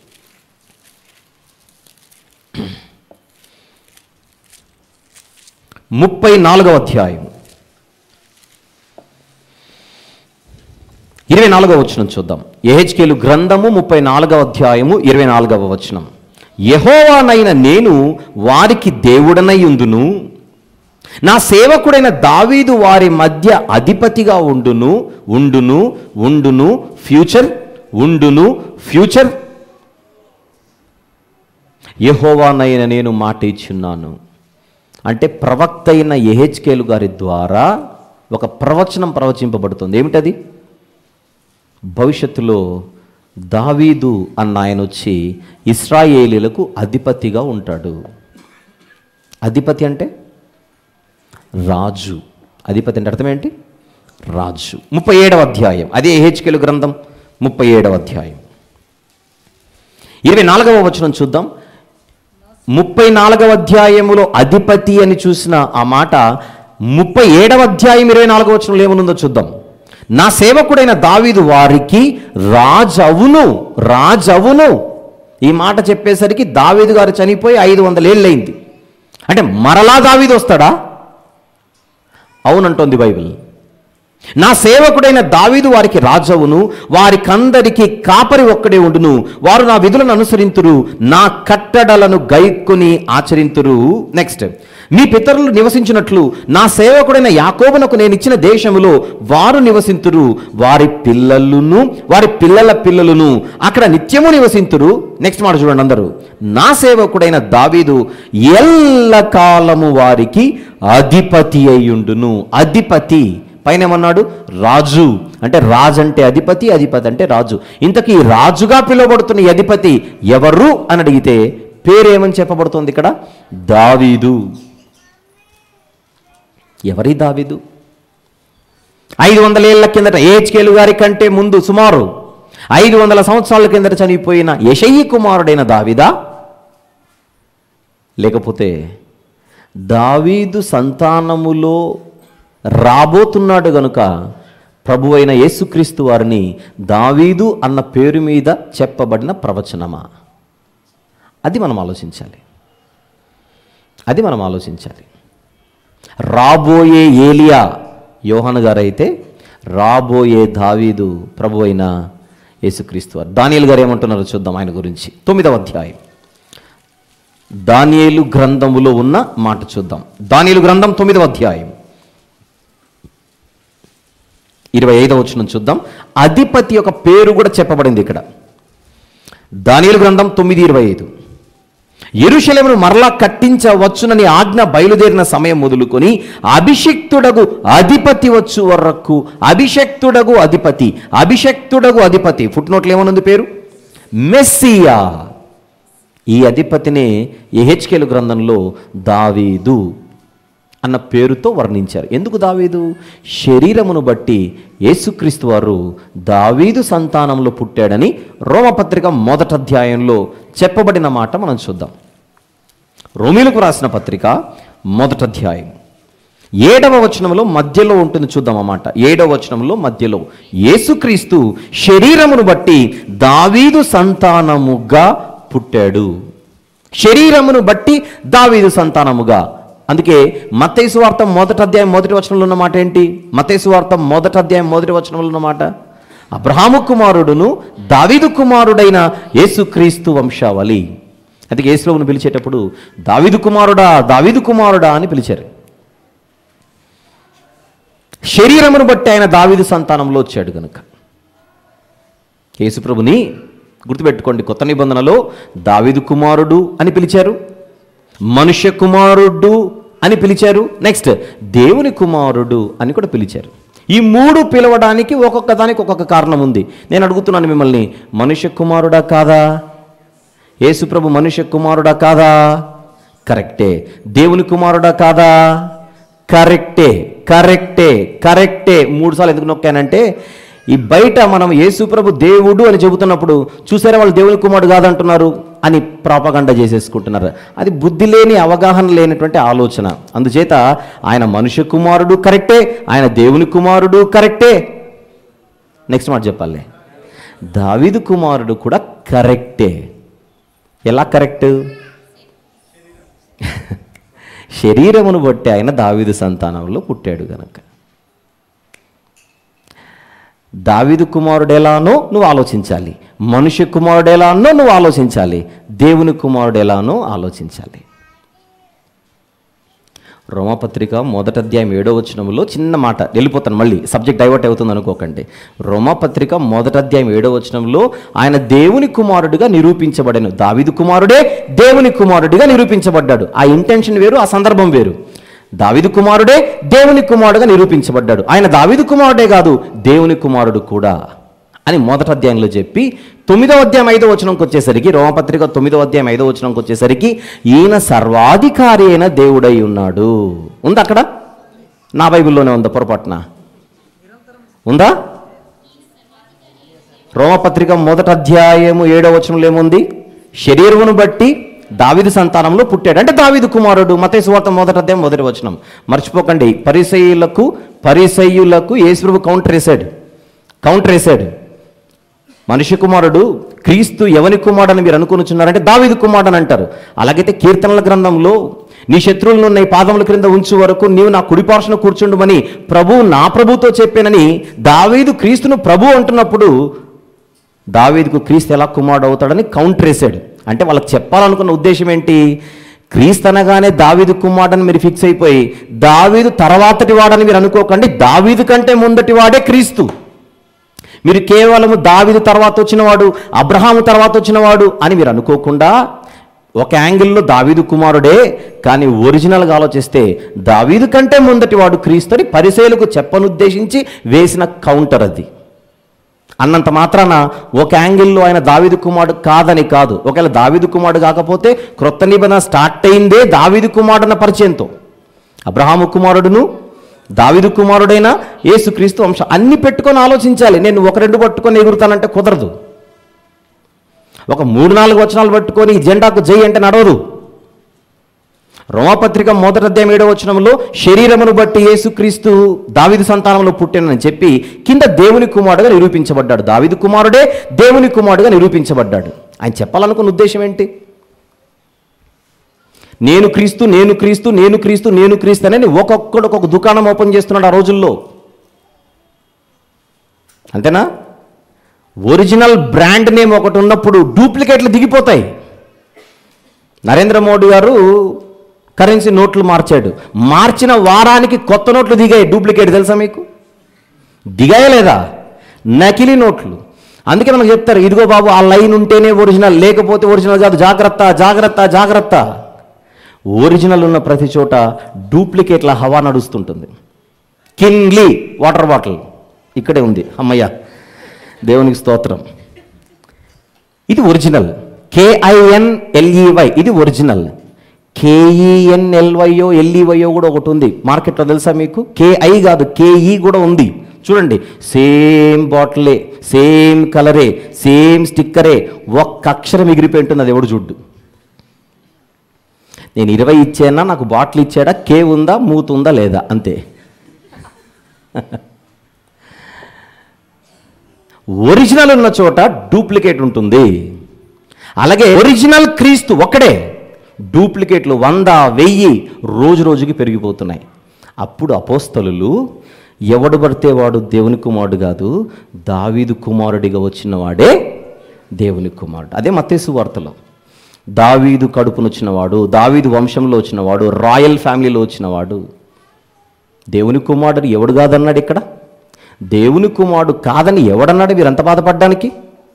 ముప్పై నాలుగవ అధ్యాయం ఇరవై నాలుగవ వచనం చూద్దాం ఏహెచ్కేలు గ్రంథము ముప్పై నాలుగవ అధ్యాయము ఇరవై నాలుగవ వచనం యహోవానైన నేను వారికి దేవుడనై ఉందును నా సేవకుడైన దావీదు వారి మధ్య అధిపతిగా ఉండును ఉండును ఉండును ఫ్యూచర్ ఉండును ఫ్యూచర్ యహోవానైన నేను మాట ఇచ్చున్నాను అంటే ప్రవక్త అయిన ఎహెచ్కేలు గారి ద్వారా ఒక ప్రవచనం ప్రవచింపబడుతుంది ఏమిటది భవిష్యత్తులో దావీదు అన్న ఆయన వచ్చి ఇస్రాయేలీలకు అధిపతిగా ఉంటాడు అధిపతి అంటే రాజు అధిపతి అంటే అర్థం ఏంటి రాజు ముప్పై ఏడవ అధ్యాయం అదే హెచ్కెలు గ్రంథం ముప్పై ఏడవ అధ్యాయం ఇరవై నాలుగవ వచనం చూద్దాం ముప్పై నాలుగవ అధ్యాయములో అధిపతి అని చూసిన ఆ మాట ముప్పై ఏడవ అధ్యాయం ఇరవై నాలుగవ వచనంలో ఏమనుందో చూద్దాం నా సేవకుడైన దావీదు వారికి రాజవును రాజవును ఈ మాట చెప్పేసరికి దావీదు గారు చనిపోయి ఐదు వందల ఏళ్ళయింది అంటే మరలా దావీదు వస్తాడా అవునంటోంది బైబిల్ నా సేవకుడైన దావీదు వారికి రాజవును వారికందరికి కాపరి ఒక్కడే ఉండును వారు నా విధులను అనుసరింతురు నా కట్టడలను గైక్కుని ఆచరింతురు నెక్స్ట్ మీ పితరులు నివసించినట్లు నా సేవకుడైన యాకోబునకు నేను ఇచ్చిన దేశములో వారు నివసింతురు వారి పిల్లలను వారి పిల్లల పిల్లలను అక్కడ నిత్యము నివసింతురు నెక్స్ట్ మాట చూడండి అందరూ నా సేవకుడైన దావీదు ఎల్లకాలము వారికి అధిపతి అయ్యుండును అధిపతి పైన ఏమన్నాడు రాజు అంటే రాజు అంటే అధిపతి అధిపతి అంటే రాజు ఇంతకీ రాజుగా పిలువబడుతున్న ఈ అధిపతి ఎవరు అని అడిగితే పేరేమని చెప్పబడుతుంది ఇక్కడ దావీదు ఎవరి దావీదు ఐదు వందల ఏళ్ల కిందట ఏహెచ్కేలు గారి కంటే ముందు సుమారు ఐదు వందల సంవత్సరాల కిందట చనిపోయిన యశయ్యి కుమారుడైన దావీదా లేకపోతే దావీదు సంతానములో రాబోతున్నాడు గనుక ప్రభు అయిన యేసుక్రీస్తు వారిని దావీదు అన్న పేరు మీద చెప్పబడిన ప్రవచనమా అది మనం ఆలోచించాలి అది మనం ఆలోచించాలి రాబోయే ఏలియా యోహాను గారు అయితే రాబోయే దావీదు ప్రభు అయిన యేసుక్రీస్తు వారు దానియలు గారు ఏమంటున్నారో చూద్దాం ఆయన గురించి తొమ్మిదవ అధ్యాయం దానియేలు గ్రంథములో ఉన్న మాట చూద్దాం దానియేలు గ్రంథం తొమ్మిదవ అధ్యాయం ఇరవై ఐదవ వచనం చూద్దాం అధిపతి యొక్క పేరు కూడా చెప్పబడింది ఇక్కడ దానియేలు గ్రంథం తొమ్మిది ఇరవై ఐదు ఎరుషలేమును మరలా కట్టించవచ్చునని ఆజ్ఞ బయలుదేరిన సమయం మొదలుకొని అభిషక్తుడగు అధిపతి వచ్చు వరకు అభిషక్తుడగు అధిపతి అభిషక్తుడగు అధిపతి ఫుట్ నోట్లు ఏమనుంది పేరు మెస్సియా ఈ అధిపతినే ఎహెచ్కేలు గ్రంథంలో దావీదు అన్న పేరుతో వర్ణించారు ఎందుకు దావీదు శరీరమును బట్టి యేసుక్రీస్తు వారు దావీదు సంతానంలో పుట్టాడని రోమపత్రిక మొదటి అధ్యాయంలో చెప్పబడిన మాట మనం చూద్దాం రోమిలకు రాసిన పత్రిక మొదటి అధ్యాయం ఏడవ వచనంలో మధ్యలో ఉంటుంది చూద్దాం అన్నమాట ఏడవ వచనంలో మధ్యలో యేసుక్రీస్తు శరీరమును బట్టి దావీదు సంతానముగా పుట్టాడు శరీరమును బట్టి దావీదు సంతానముగా అందుకే మత్తైసు వార్త మొదటి అధ్యాయం మొదటి వచనంలో ఉన్న మాట ఏంటి మత్తైసు వార్త మొదటి అధ్యాయం మొదటి వచనంలో ఉన్న మాట అబ్రహాము కుమారుడును దావీదు కుమారుడైన యేసుక్రీస్తు వంశావళి అందుకే యేసులోను పిలిచేటప్పుడు దావీదు కుమారుడా దావీదు కుమారుడా అని పిలిచారు శరీరమును బట్టి ఆయన దావీదు సంతానంలో వచ్చాడు గనుక యేసుప్రభుని గుర్తుపెట్టుకోండి కొత్త నిబంధనలో దావీదు కుమారుడు అని పిలిచారు మనుష్య కుమారుడు అని పిలిచారు నెక్స్ట్ దేవుని కుమారుడు అని కూడా పిలిచారు ఈ మూడు పిలవడానికి ఒక్కొక్క దానికి ఒక్కొక్క కారణం ఉంది నేను అడుగుతున్నాను మిమ్మల్ని మనుష్య కుమారుడా కాదా యేసుప్రభు మనుష్య కుమారుడా కాదా కరెక్టే దేవుని కుమారుడా కాదా కరెక్టే కరెక్టే కరెక్టే మూడు సార్లు ఎందుకు నొక్కానంటే ఈ బయట మనం యేసుప్రభు దేవుడు అని చెబుతున్నప్పుడు చూసారా వాళ్ళు దేవుని కుమారుడు కాదంటున్నారు అని ప్రాపగండ చేసేసుకుంటున్నారు అది బుద్ధి లేని అవగాహన లేనటువంటి ఆలోచన అందుచేత ఆయన మనుష్య కుమారుడు కరెక్టే ఆయన దేవుని కుమారుడు కరెక్టే నెక్స్ట్ మాట చెప్పాలి దావీదు కుమారుడు కూడా కరెక్టే ఎలా కరెక్ట్ శరీరమును బట్టి ఆయన దావీదు సంతానంలో పుట్టాడు గనక దావీదు కుమారుడు ఎలానో నువ్వు ఆలోచించాలి మనుష్య కుమారుడు ఎలానో నువ్వు ఆలోచించాలి దేవుని కుమారుడు ఎలానో ఆలోచించాలి రోమపత్రిక మొదటి అధ్యాయం ఏడో వచనంలో చిన్న మాట వెళ్ళిపోతాను మళ్ళీ సబ్జెక్ట్ డైవర్ట్ అవుతుంది అనుకోకండి రోమపత్రిక మొదటి అధ్యాయం ఏడో వచనంలో ఆయన దేవుని కుమారుడిగా నిరూపించబడను దావిదు కుమారుడే దేవుని కుమారుడిగా నిరూపించబడ్డాడు ఆ ఇంటెన్షన్ వేరు ఆ సందర్భం వేరు దావిదు కుమారుడే దేవుని కుమారుడుగా నిరూపించబడ్డాడు ఆయన దావిదు కుమారుడే కాదు దేవుని కుమారుడు కూడా అని మొదటి అధ్యాయంలో చెప్పి తొమ్మిదవ అధ్యాయం ఐదో వచనంకి వచ్చేసరికి రోమపత్రిక తొమ్మిదవ అధ్యాయం ఐదో వచనంకి వచ్చేసరికి ఈయన సర్వాధికారి అయిన దేవుడై ఉన్నాడు ఉందా అక్కడ నా బైబిల్లోనే ఉందా పొరపాటున ఉందా రోమపత్రిక మొదటి అధ్యాయము ఏడవ వచనంలో ఏముంది శరీరమును బట్టి దావిదు సంతానంలో పుట్టాడు అంటే దావిదు కుమారుడు మతేసు వార్త మొదటి అధ్యాయం మొదటి వచనం మర్చిపోకండి పరిసయ్యులకు పరిసయ్యులకు యేసుప్రభు కౌంటర్ వేశాడు కౌంటర్ వేశాడు మనిషి కుమారుడు క్రీస్తు ఎవని కుమారుడు అని మీరు అనుకునిచున్నారంటే దావీదు కుమారుడు అని అంటారు అలాగైతే కీర్తనల గ్రంథంలో నీ శత్రువులను నీ పాదముల క్రింద ఉంచు వరకు నీవు నా కుడిపార్శ్వన కూర్చుండుమని ప్రభు నా ప్రభుతో చెప్పానని దావీదు క్రీస్తును ప్రభు అంటున్నప్పుడు దావీదుకు క్రీస్తు ఎలా కుమారుడు అవుతాడని కౌంటర్ వేశాడు అంటే వాళ్ళకి చెప్పాలనుకున్న ఉద్దేశం ఏంటి క్రీస్తు అనగానే దావీదు కుమారుడని మీరు ఫిక్స్ అయిపోయి దావీదు తర్వాతటి వాడని మీరు అనుకోకండి దావీదు కంటే ముందటి వాడే క్రీస్తు మీరు కేవలము దావిదు తర్వాత వచ్చినవాడు అబ్రహాము తర్వాత వచ్చినవాడు అని మీరు అనుకోకుండా ఒక యాంగిల్లో దావీదు కుమారుడే కానీ ఒరిజినల్గా ఆలోచిస్తే దావీదు కంటే ముందటి వాడు క్రీస్తుని పరిశీలకు చెప్పనుద్దేశించి వేసిన కౌంటర్ అది అన్నంత మాత్రాన ఒక యాంగిల్లో ఆయన దావిదు కుమారుడు కాదని కాదు ఒకవేళ దావిదు కుమారుడు కాకపోతే క్రొత్త నిబంధన స్టార్ట్ అయిందే దావిదు కుమారుడు అన్న పరిచయంతో అబ్రహాము కుమారుడును దావిదు కుమారుడైన యేసుక్రీస్తు వంశం అన్ని పెట్టుకొని ఆలోచించాలి నేను ఒక రెండు పట్టుకొని ఎగురుతానంటే కుదరదు ఒక మూడు నాలుగు వచనాలు పట్టుకొని ఈ జెండాకు జై అంటే నడవదు రోమపత్రిక మొదటి అధ్యాయం ఏడవ వచనంలో శరీరమును బట్టి యేసుక్రీస్తు దావిదు సంతానంలో పుట్టినని చెప్పి కింద దేవుని కుమారుడుగా నిరూపించబడ్డాడు దావిదు కుమారుడే దేవుని కుమారుడుగా నిరూపించబడ్డాడు ఆయన చెప్పాలనుకున్న ఉద్దేశం ఏంటి నేను క్రీస్తు నేను క్రీస్తు నేను క్రీస్తు నేను క్రీస్తు అని ఒక్కొక్కడు ఒక్కొక్క దుకాణం ఓపెన్ చేస్తున్నాడు ఆ రోజుల్లో అంతేనా ఒరిజినల్ బ్రాండ్ నేమ్ ఒకటి ఉన్నప్పుడు డూప్లికేట్లు దిగిపోతాయి నరేంద్ర మోడీ గారు కరెన్సీ నోట్లు మార్చాడు మార్చిన వారానికి కొత్త నోట్లు దిగాయి డూప్లికేట్ తెలుసా మీకు దిగాయా లేదా నకిలీ నోట్లు అందుకే మనకు చెప్తారు ఇదిగో బాబు ఆ లైన్ ఉంటేనే ఒరిజినల్ లేకపోతే ఒరిజినల్ కాదు జాగ్రత్త జాగ్రత్త జాగ్రత్త ఒరిజినల్ ఉన్న ప్రతి చోట డూప్లికేట్ల హవా నడుస్తుంటుంది కిన్లీ వాటర్ బాటిల్ ఇక్కడే ఉంది అమ్మయ్య దేవునికి స్తోత్రం ఇది ఒరిజినల్ కేఐఎన్ ఎల్ఈవై ఇది ఒరిజినల్ కేఈఎన్ఎల్వైఓ ఎల్ఈవైఓ కూడా ఒకటి ఉంది మార్కెట్లో తెలుసా మీకు కేఐ కాదు కేఈ కూడా ఉంది చూడండి సేమ్ బాటిలే సేమ్ కలరే సేమ్ స్టిక్కరే ఒక్క అక్షరం ఎగిరిపోయి ఉంటుంది అది ఎవడు చూడ్డు నేను ఇరవై ఇచ్చానా నాకు బాటిల్ ఇచ్చాడా కే ఉందా మూత్ ఉందా లేదా అంతే ఒరిజినల్ ఉన్న చోట డూప్లికేట్ ఉంటుంది అలాగే ఒరిజినల్ క్రీస్తు ఒక్కడే డూప్లికేట్లు వంద వెయ్యి రోజు రోజుకి పెరిగిపోతున్నాయి అప్పుడు అపోస్తలు ఎవడు పడితే వాడు దేవుని కుమారుడు కాదు దావీదు కుమారుడిగా వచ్చిన వాడే దేవుని కుమారుడు అదే మత్తేసు వార్తలో దావీదు కడుపును వచ్చినవాడు దావీదు వంశంలో వచ్చినవాడు రాయల్ ఫ్యామిలీలో వచ్చినవాడు దేవుని కుమారుడు ఎవడు కాదన్నాడు ఇక్కడ దేవుని కుమారుడు కాదని ఎవడన్నాడు మీరు ఎంత బాధపడ్డానికి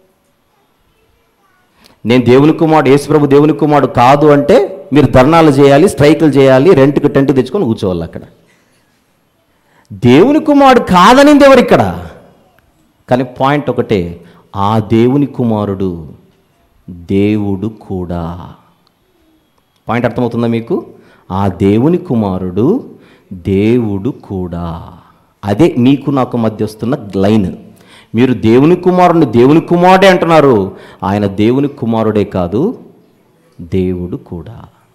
నేను దేవుని కుమారుడు యేసుప్రభు దేవుని కుమారుడు కాదు అంటే మీరు ధర్నాలు చేయాలి స్ట్రైకులు చేయాలి రెంట్కి టెంట్ తెచ్చుకొని కూర్చోవాలి అక్కడ దేవుని కుమారుడు కాదనింది ఎవరు ఇక్కడ కానీ పాయింట్ ఒకటే ఆ దేవుని కుమారుడు దేవుడు కూడా పాయింట్ అర్థమవుతుందా మీకు ఆ దేవుని కుమారుడు దేవుడు కూడా అదే మీకు నాకు మధ్య వస్తున్న లైన్ మీరు దేవుని కుమారుడిని దేవుని కుమారుడే అంటున్నారు ఆయన దేవుని కుమారుడే కాదు దేవుడు కూడా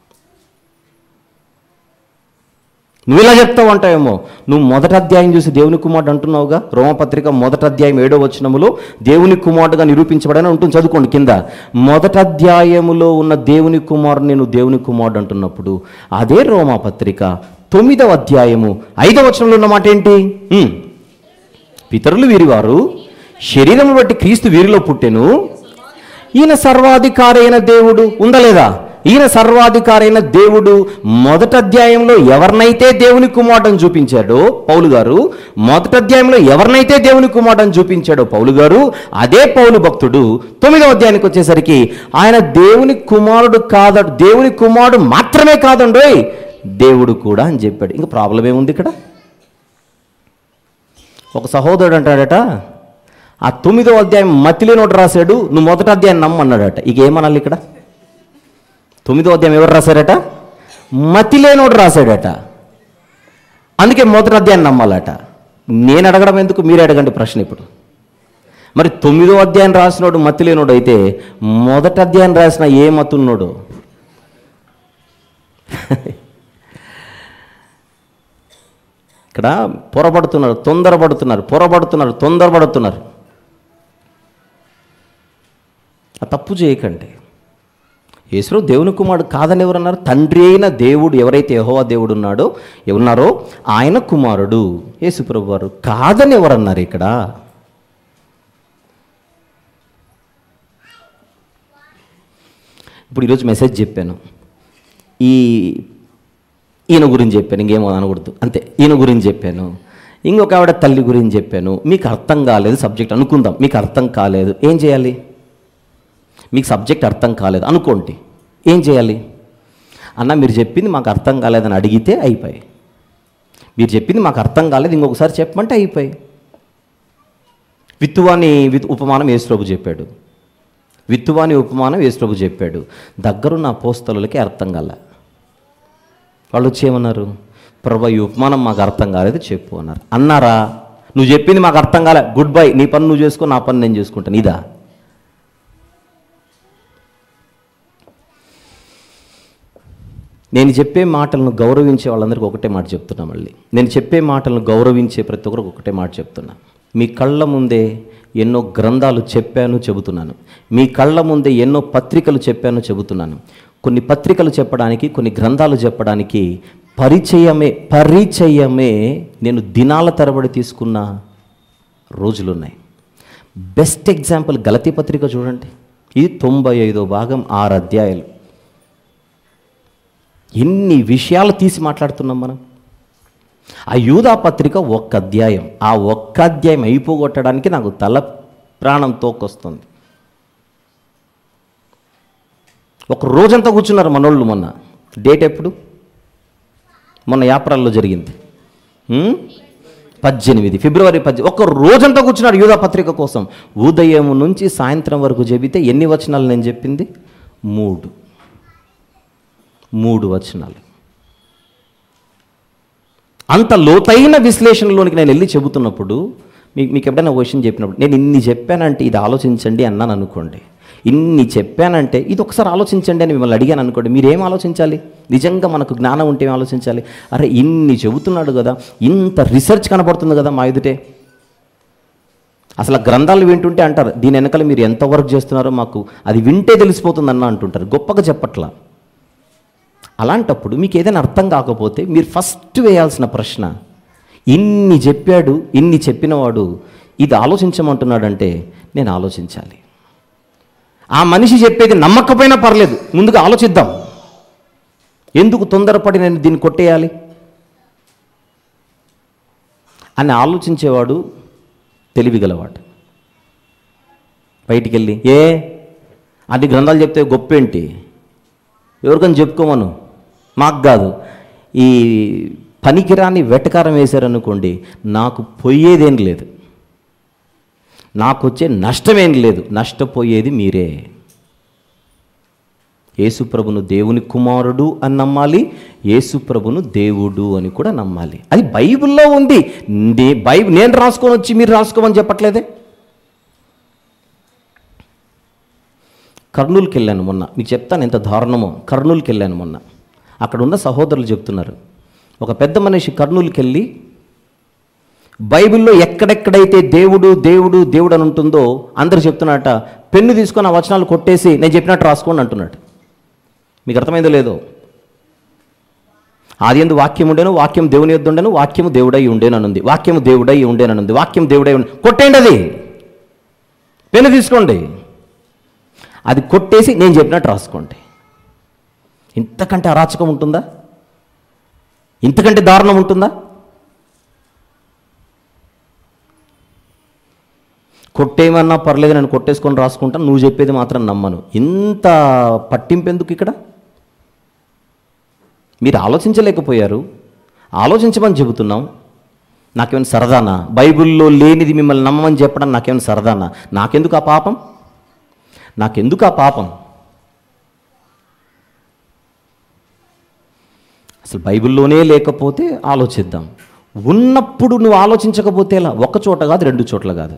నువ్వు ఇలా చెప్తావు అంటావేమో నువ్వు మొదటి అధ్యాయం చూసి దేవుని కుమారుడు అంటున్నావుగా రోమపత్రిక మొదటి అధ్యాయం ఏడో వచనములో దేవుని కుమారుడుగా నిరూపించబడని ఉంటుంది చదువుకోండి కింద మొదటి అధ్యాయములో ఉన్న దేవుని కుమారుడు నేను దేవుని కుమారుడు అంటున్నప్పుడు అదే రోమపత్రిక తొమ్మిదవ అధ్యాయము ఐదవ వచనంలో ఉన్న మాట ఏంటి హ్మ్. పితరులు వీరివారు శరీరం బట్టి క్రీస్తు వీరిలో పుట్టెను ఈయన సర్వాధికారైన దేవుడు ఉందలేదా ఈయన సర్వాధికారైన దేవుడు మొదటి అధ్యాయంలో ఎవరినైతే దేవుని కుమారుడని చూపించాడో పౌలు గారు మొదటి అధ్యాయంలో ఎవరినైతే దేవుని కుమారుడని చూపించాడో పౌలు గారు అదే పౌలు భక్తుడు తొమ్మిదవ అధ్యాయానికి వచ్చేసరికి ఆయన దేవుని కుమారుడు కాద దేవుని కుమారుడు మాత్రమే కాదండోయ్ దేవుడు కూడా అని చెప్పాడు ఇంకా ప్రాబ్లం ఏముంది ఇక్కడ ఒక సహోదరుడు అంటాడట ఆ తొమ్మిదో అధ్యాయం మతిలే నోటు రాశాడు నువ్వు మొదటి అధ్యాయం నమ్మన్నాడట ఇక ఏమనాలి ఇక్కడ తొమ్మిదో అధ్యాయం ఎవరు రాశారట మతిలేనోడు రాశాడట అందుకే మొదటి అధ్యాయం నమ్మాలట నేను అడగడం ఎందుకు మీరు అడగండి ప్రశ్న ఇప్పుడు మరి తొమ్మిదో అధ్యాయం రాసినోడు మతిలేనోడు అయితే మొదటి అధ్యాయం రాసిన ఏ మతున్నోడు ఇక్కడ పొరబడుతున్నారు తొందరపడుతున్నారు పొరబడుతున్నారు తొందరపడుతున్నారు ఆ తప్పు చేయకండి యేసు దేవుని కుమారుడు కాదని ఎవరన్నారు తండ్రి అయిన దేవుడు ఎవరైతే యెహోవా దేవుడు ఉన్నాడో ఉన్నారో ఆయన కుమారుడు యేసుప్రభు వారు కాదని ఎవరన్నారు ఇక్కడ ఇప్పుడు ఈరోజు మెసేజ్ చెప్పాను ఈ ఈయన గురించి చెప్పాను ఇంకేమో అనకూడదు అంతే ఈయన గురించి చెప్పాను ఇంకొక ఆవిడ తల్లి గురించి చెప్పాను మీకు అర్థం కాలేదు సబ్జెక్ట్ అనుకుందాం మీకు అర్థం కాలేదు ఏం చేయాలి మీకు సబ్జెక్ట్ అర్థం కాలేదు అనుకోండి ఏం చేయాలి అన్న మీరు చెప్పింది మాకు అర్థం కాలేదని అడిగితే అయిపోయి మీరు చెప్పింది మాకు అర్థం కాలేదు ఇంకొకసారి చెప్పమంటే అయిపోయి విత్తువాని విత్ ఉపమానం యేసుప్రభు చెప్పాడు విత్తువాని ఉపమానం యేసుప్రభు చెప్పాడు దగ్గరున్న పోస్తలకి అర్థం కాల వాళ్ళు వచ్చి ఏమన్నారు ప్రభు ఈ ఉపమానం మాకు అర్థం కాలేదు చెప్పు అన్నారు అన్నారా నువ్వు చెప్పింది మాకు అర్థం కాలే గుడ్ బై నీ పని నువ్వు చేసుకో నా పని నేను చేసుకుంటాను ఇదా నేను చెప్పే మాటలను గౌరవించే వాళ్ళందరికీ ఒకటే మాట చెప్తున్నా మళ్ళీ నేను చెప్పే మాటలను గౌరవించే ప్రతి ఒక్కరికి ఒకటే మాట చెప్తున్నా మీ కళ్ళ ముందే ఎన్నో గ్రంథాలు చెప్పాను చెబుతున్నాను మీ కళ్ళ ముందే ఎన్నో పత్రికలు చెప్పాను చెబుతున్నాను కొన్ని పత్రికలు చెప్పడానికి కొన్ని గ్రంథాలు చెప్పడానికి పరిచయమే పరిచయమే నేను దినాల తరబడి తీసుకున్న రోజులున్నాయి బెస్ట్ ఎగ్జాంపుల్ గలతీ పత్రిక చూడండి ఇది తొంభై ఐదో భాగం ఆరు అధ్యాయాలు ఎన్ని విషయాలు తీసి మాట్లాడుతున్నాం మనం ఆ యూదా పత్రిక ఒక్క అధ్యాయం ఆ ఒక్క అధ్యాయం అయిపోగొట్టడానికి నాకు తల ప్రాణం తోకొస్తుంది ఒక రోజంతా కూర్చున్నారు మనోళ్ళు మొన్న డేట్ ఎప్పుడు మొన్న యాప్రాల్లో జరిగింది ఉమ్? పద్దెనిమిది ఫిబ్రవరి పద్దెనిమిది ఒక రోజంతా కూర్చున్నాడు యూదా పత్రిక కోసం ఉదయం నుంచి సాయంత్రం వరకు చెబితే ఎన్ని వచనాలు నేను చెప్పింది మూడు మూడు వచనాలు అంత లోతైన విశ్లేషణలోనికి నేను వెళ్ళి చెబుతున్నప్పుడు మీకు మీకు ఎప్పుడైనా ఒక విషయం చెప్పినప్పుడు నేను ఇన్ని చెప్పానంటే ఇది ఆలోచించండి అన్నాను అనుకోండి ఇన్ని చెప్పానంటే ఇది ఒకసారి ఆలోచించండి అని మిమ్మల్ని అడిగాను అనుకోండి మీరేం ఆలోచించాలి నిజంగా మనకు జ్ఞానం ఉంటే ఏం ఆలోచించాలి అరే ఇన్ని చెబుతున్నాడు కదా ఇంత రీసెర్చ్ కనబడుతుంది కదా మా ఎదుటే అసలు ఆ గ్రంథాలు వింటుంటే అంటారు దీని వెనకాల మీరు ఎంత వర్క్ చేస్తున్నారో మాకు అది వింటే తెలిసిపోతుందన్న అంటుంటారు గొప్పగా చెప్పట్లా అలాంటప్పుడు మీకు ఏదైనా అర్థం కాకపోతే మీరు ఫస్ట్ వేయాల్సిన ప్రశ్న ఇన్ని చెప్పాడు ఇన్ని చెప్పినవాడు ఇది ఆలోచించమంటున్నాడంటే నేను ఆలోచించాలి ఆ మనిషి చెప్పేది నమ్మకపోయినా పర్లేదు ముందుగా ఆలోచిద్దాం ఎందుకు తొందరపడి నేను దీన్ని కొట్టేయాలి అని ఆలోచించేవాడు తెలివిగలవాడు బయటికి వెళ్ళి ఏ అన్ని గ్రంథాలు చెప్తే గొప్ప ఏంటి ఎవరికని చెప్పుకోమను మాకు కాదు ఈ పనికిరాని వెటకారం వేశారనుకోండి నాకు పోయేదేం లేదు నాకు వచ్చే నష్టమేం లేదు నష్టపోయేది మీరే యేసుప్రభును దేవుని కుమారుడు అని నమ్మాలి యేసుప్రభును దేవుడు అని కూడా నమ్మాలి అది బైబిల్లో ఉంది దే- బైబిల్ నేను రాసుకొని వచ్చి మీరు రాసుకోమని చెప్పట్లేదే కర్నూలుకి వెళ్ళాను మొన్న మీకు చెప్తాను ఎంత దారుణమో కర్నూలుకి వెళ్ళాను మొన్న అక్కడ ఉన్న సహోదరులు చెప్తున్నారు ఒక పెద్ద మనిషి కర్నూలుకి వెళ్ళి బైబిల్లో ఎక్కడెక్కడైతే దేవుడు దేవుడు దేవుడు అని ఉంటుందో అందరు చెప్తున్నట పెన్ను తీసుకొని ఆ వచనాలు కొట్టేసి నేను చెప్పినట్టు రాసుకోండి అంటున్నాడు మీకు అర్థమైందో లేదో ఆది ఎందు వాక్యం ఉండేను వాక్యం దేవుని యొద్ద ఉండేను వాక్యము దేవుడై ఉండేననుంది వాక్యము దేవుడై ఉండేననుంది వాక్యం దేవుడై ఉండే కొట్టేయండి అది పెన్ను తీసుకోండి అది కొట్టేసి నేను చెప్పినట్టు రాసుకోండి ఇంతకంటే అరాచకం ఉంటుందా ఇంతకంటే దారుణం ఉంటుందా కొట్టేయమన్నా పర్లేదు నేను కొట్టేసుకొని రాసుకుంటాను నువ్వు చెప్పేది మాత్రం నమ్మను ఇంత పట్టింపు ఎందుకు ఇక్కడ మీరు ఆలోచించలేకపోయారు ఆలోచించమని చెబుతున్నాం నాకేమైనా సరదానా బైబిల్లో లేనిది మిమ్మల్ని నమ్మమని చెప్పడం నాకేమైనా సరదానా నాకెందుకు ఆ పాపం నాకెందుకు ఆ పాపం అసలు బైబిల్లోనే లేకపోతే ఆలోచిద్దాం ఉన్నప్పుడు నువ్వు ఆలోచించకపోతే ఎలా ఒక చోట కాదు రెండు చోట్ల కాదు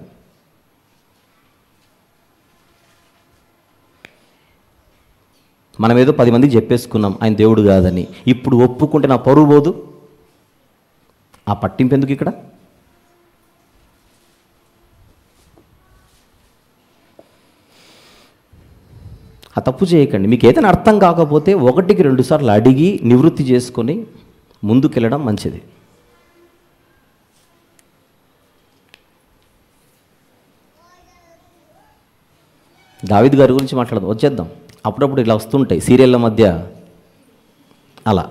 మనం ఏదో పది మందికి చెప్పేసుకున్నాం ఆయన దేవుడు కాదని ఇప్పుడు ఒప్పుకుంటే నా పరువు పోదు ఆ పట్టింపు ఎందుకు ఇక్కడ ఆ తప్పు చేయకండి మీకు ఏదైనా అర్థం కాకపోతే ఒకటికి రెండు సార్లు అడిగి నివృత్తి చేసుకొని ముందుకెళ్ళడం మంచిది దావిద్ గారి గురించి మాట్లాడదాం వచ్చేద్దాం అప్పుడప్పుడు ఇలా వస్తుంటాయి సీరియళ్ళ మధ్య అలా